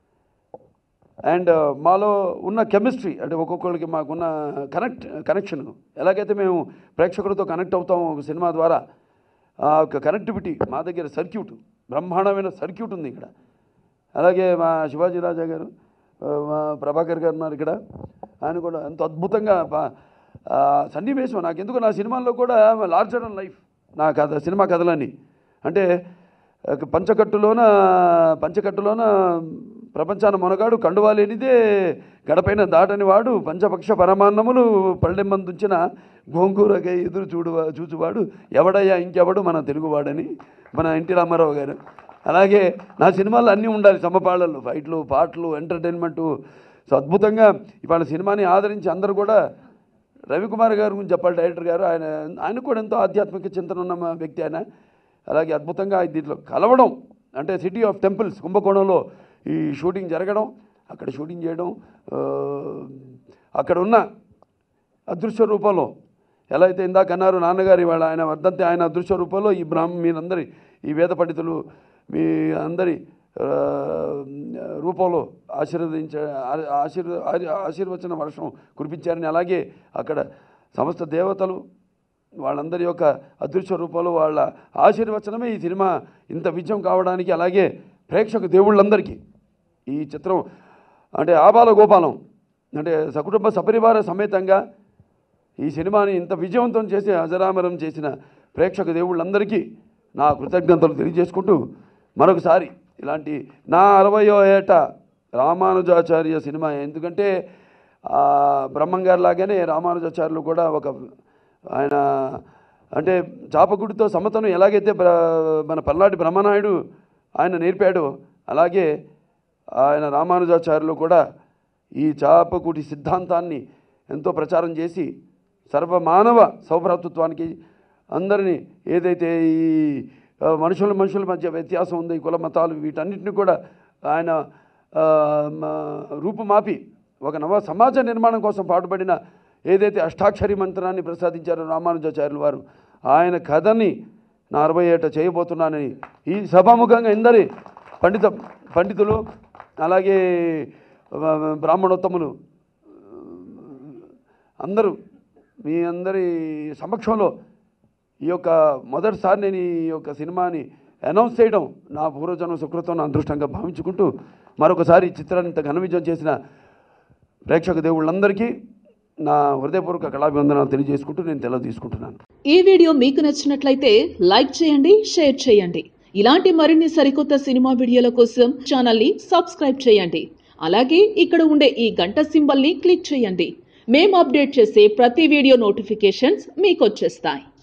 అండ్ మాలో ఉన్న కెమిస్ట్రీ అంటే ఒక్కొక్కరికి మాకున్న కనెక్ట్ కనెక్షన్ ఎలాగైతే మేము ప్రేక్షకులతో కనెక్ట్ అవుతాం ఒక సినిమా ద్వారా ఆ ఒక కనెక్టివిటీ మా దగ్గర సర్క్యూట్ బ్రహ్మాండమైన సర్క్యూట్ ఉంది ఇక్కడ అలాగే మా శివాజీ రాజా గారు ఆ, మా ప్రభాకర్ గారు ఉన్నారు ఇక్కడ ఆయన కూడా ఎంతో అద్భుతంగా ప- ఆ, సన్నివేశం నాకు ఎందుకు నా సినిమాల్లో కూడా లార్జర్ అండ్ లైఫ్ నా కథ సినిమా కథలన్నీ అంటే ఒక పంచకట్టులోన పంచకట్టులోన ప్రపంచాన మొనగాడు కండువా లేనిదే గడపైన దాటని వాడు పంచపక్ష పరమాన్నములు పళ్ళెమ్మందుంచిన గోంగూరకై ఎదురు చూడువా చూచువాడు ఎవడయ్యా ఇంకెవడు మన తెలుగువాడని మన ఎన్టీ రామారావు గారు అలాగే నా సినిమాలు అన్నీ ఉండాలి సమపాళలు ఫైట్లు పాటలు ఎంటర్టైన్మెంటు సో అద్భుతంగా ఇవాళ సినిమాని ఆదరించి అందరూ కూడా రవికుమార్ గారి గురించి చెప్పాలి డైరెక్టర్ గారు ఆయన ఆయన కూడా ఎంతో ఆధ్యాత్మిక చింతన ఉన్న మా వ్యక్తి ఆయన అలాగే అద్భుతంగా దీంట్లో కలవడం అంటే సిటీ ఆఫ్ టెంపుల్స్ కుంభకోణంలో ఈ షూటింగ్ జరగడం అక్కడ షూటింగ్ చేయడం ఆ, అక్కడ ఉన్న అదృశ్య రూపంలో ఎలా అయితే ఇందాక అన్నారు నాన్నగారు ఇవాళ ఆయన వర్ధంతి ఆయన అదృశ్య రూపంలో ఈ బ్రాహ్మ మీరందరి ఈ వేద పండితులు మీ అందరి ఆ, రూపంలో ఆశీర్వదించ ఆ- ఆశీర్వ ఆ- ఆశీర్వచన వర్షం కురిపించారని అలాగే అక్కడ సమస్త దేవతలు వాళ్ళందరి యొక్క అదృశ్య రూపంలో వాళ్ళ ఆశీర్వచనమే ఈ సినిమా ఇంత విజయం కావడానికి అలాగే ప్రేక్షక దేవుళ్ళందరికీ ఈ చిత్రం అంటే ఆబాల గోపాలం అంటే సకుటుంబ సపరివార సమేతంగా ఈ సినిమాని ఇంత విజయవంతం చేసి అజరామరం చేసిన ప్రేక్షక దేవుళ్ళందరికీ నా కృతజ్ఞతలు తెలియజేసుకుంటూ మరొకసారి ఇలాంటి నా అరవయో ఏట రామానుజాచార్య సినిమా ఎందుకంటే ఆ, బ్రహ్మం గారి లాగానే రామానుజాచార్యులు కూడా ఒక ఆయన అంటే చాపగుడితో సమతను ఎలాగైతే బ్ర మన పల్నాటి బ్రహ్మనాయుడు ఆయన నేర్పాడో అలాగే ఆయన రామానుజాచార్యులు కూడా ఈ చాపకుటి సిద్ధాంతాన్ని ఎంతో ప్రచారం చేసి సర్వమానవ సౌభ్రాతృత్వానికి అందరినీ ఏదైతే ఈ ఆ, మనుషుల మనుషుల మధ్య వ్యత్యాసం ఉంది ఈ కుల మతాలు వీటన్నిటిని కూడా ఆయన ఆ, మ- రూపుమాపి ఒక నవ సమాజ నిర్మాణం కోసం పాటుపడిన ఏదైతే అష్టాక్షరి మంత్రాన్ని ప్రసాదించారో రామానుజాచార్యులు వారు ఆయన కథని నా అరవై ఏట చేయబోతున్నానని ఈ సభాముఖంగా ఇందరి పండిత పండితులు అలాగే ఆ, బ్రాహ్మణోత్తములు అందరూ మీ అందరి సమక్షంలో ఈ యొక్క మొదటిసారి నేను ఈ యొక్క సినిమాని అనౌన్స్ చేయడం నా పూర్వజన్మ సుకృతం నా అదృష్టంగా భావించుకుంటూ మరొకసారి ఈ చిత్రాన్ని ఇంత ఘన విజయం చేసిన ప్రేక్షక దేవుళ్ళందరికీ నా హృదయపూర్వక కళాభివందనాలు తెలియజేసుకుంటూ నేను తెలవ తీసుకుంటున్నాను ఈ వీడియో మీకు నచ్చినట్లయితే లైక్ చేయండి షేర్ చేయండి ఇలాంటి మరిన్ని సరికొత్త సినిమా వీడియోల కోసం ఛానల్ని సబ్స్క్రైబ్ చేయండి అలాగే ఇక్కడ ఉండే ఈ గంట సింబల్ని క్లిక్ చేయండి మేము అప్డేట్ చేసే ప్రతి వీడియో నోటిఫికేషన్స్ మీకు వచ్చేస్తాయి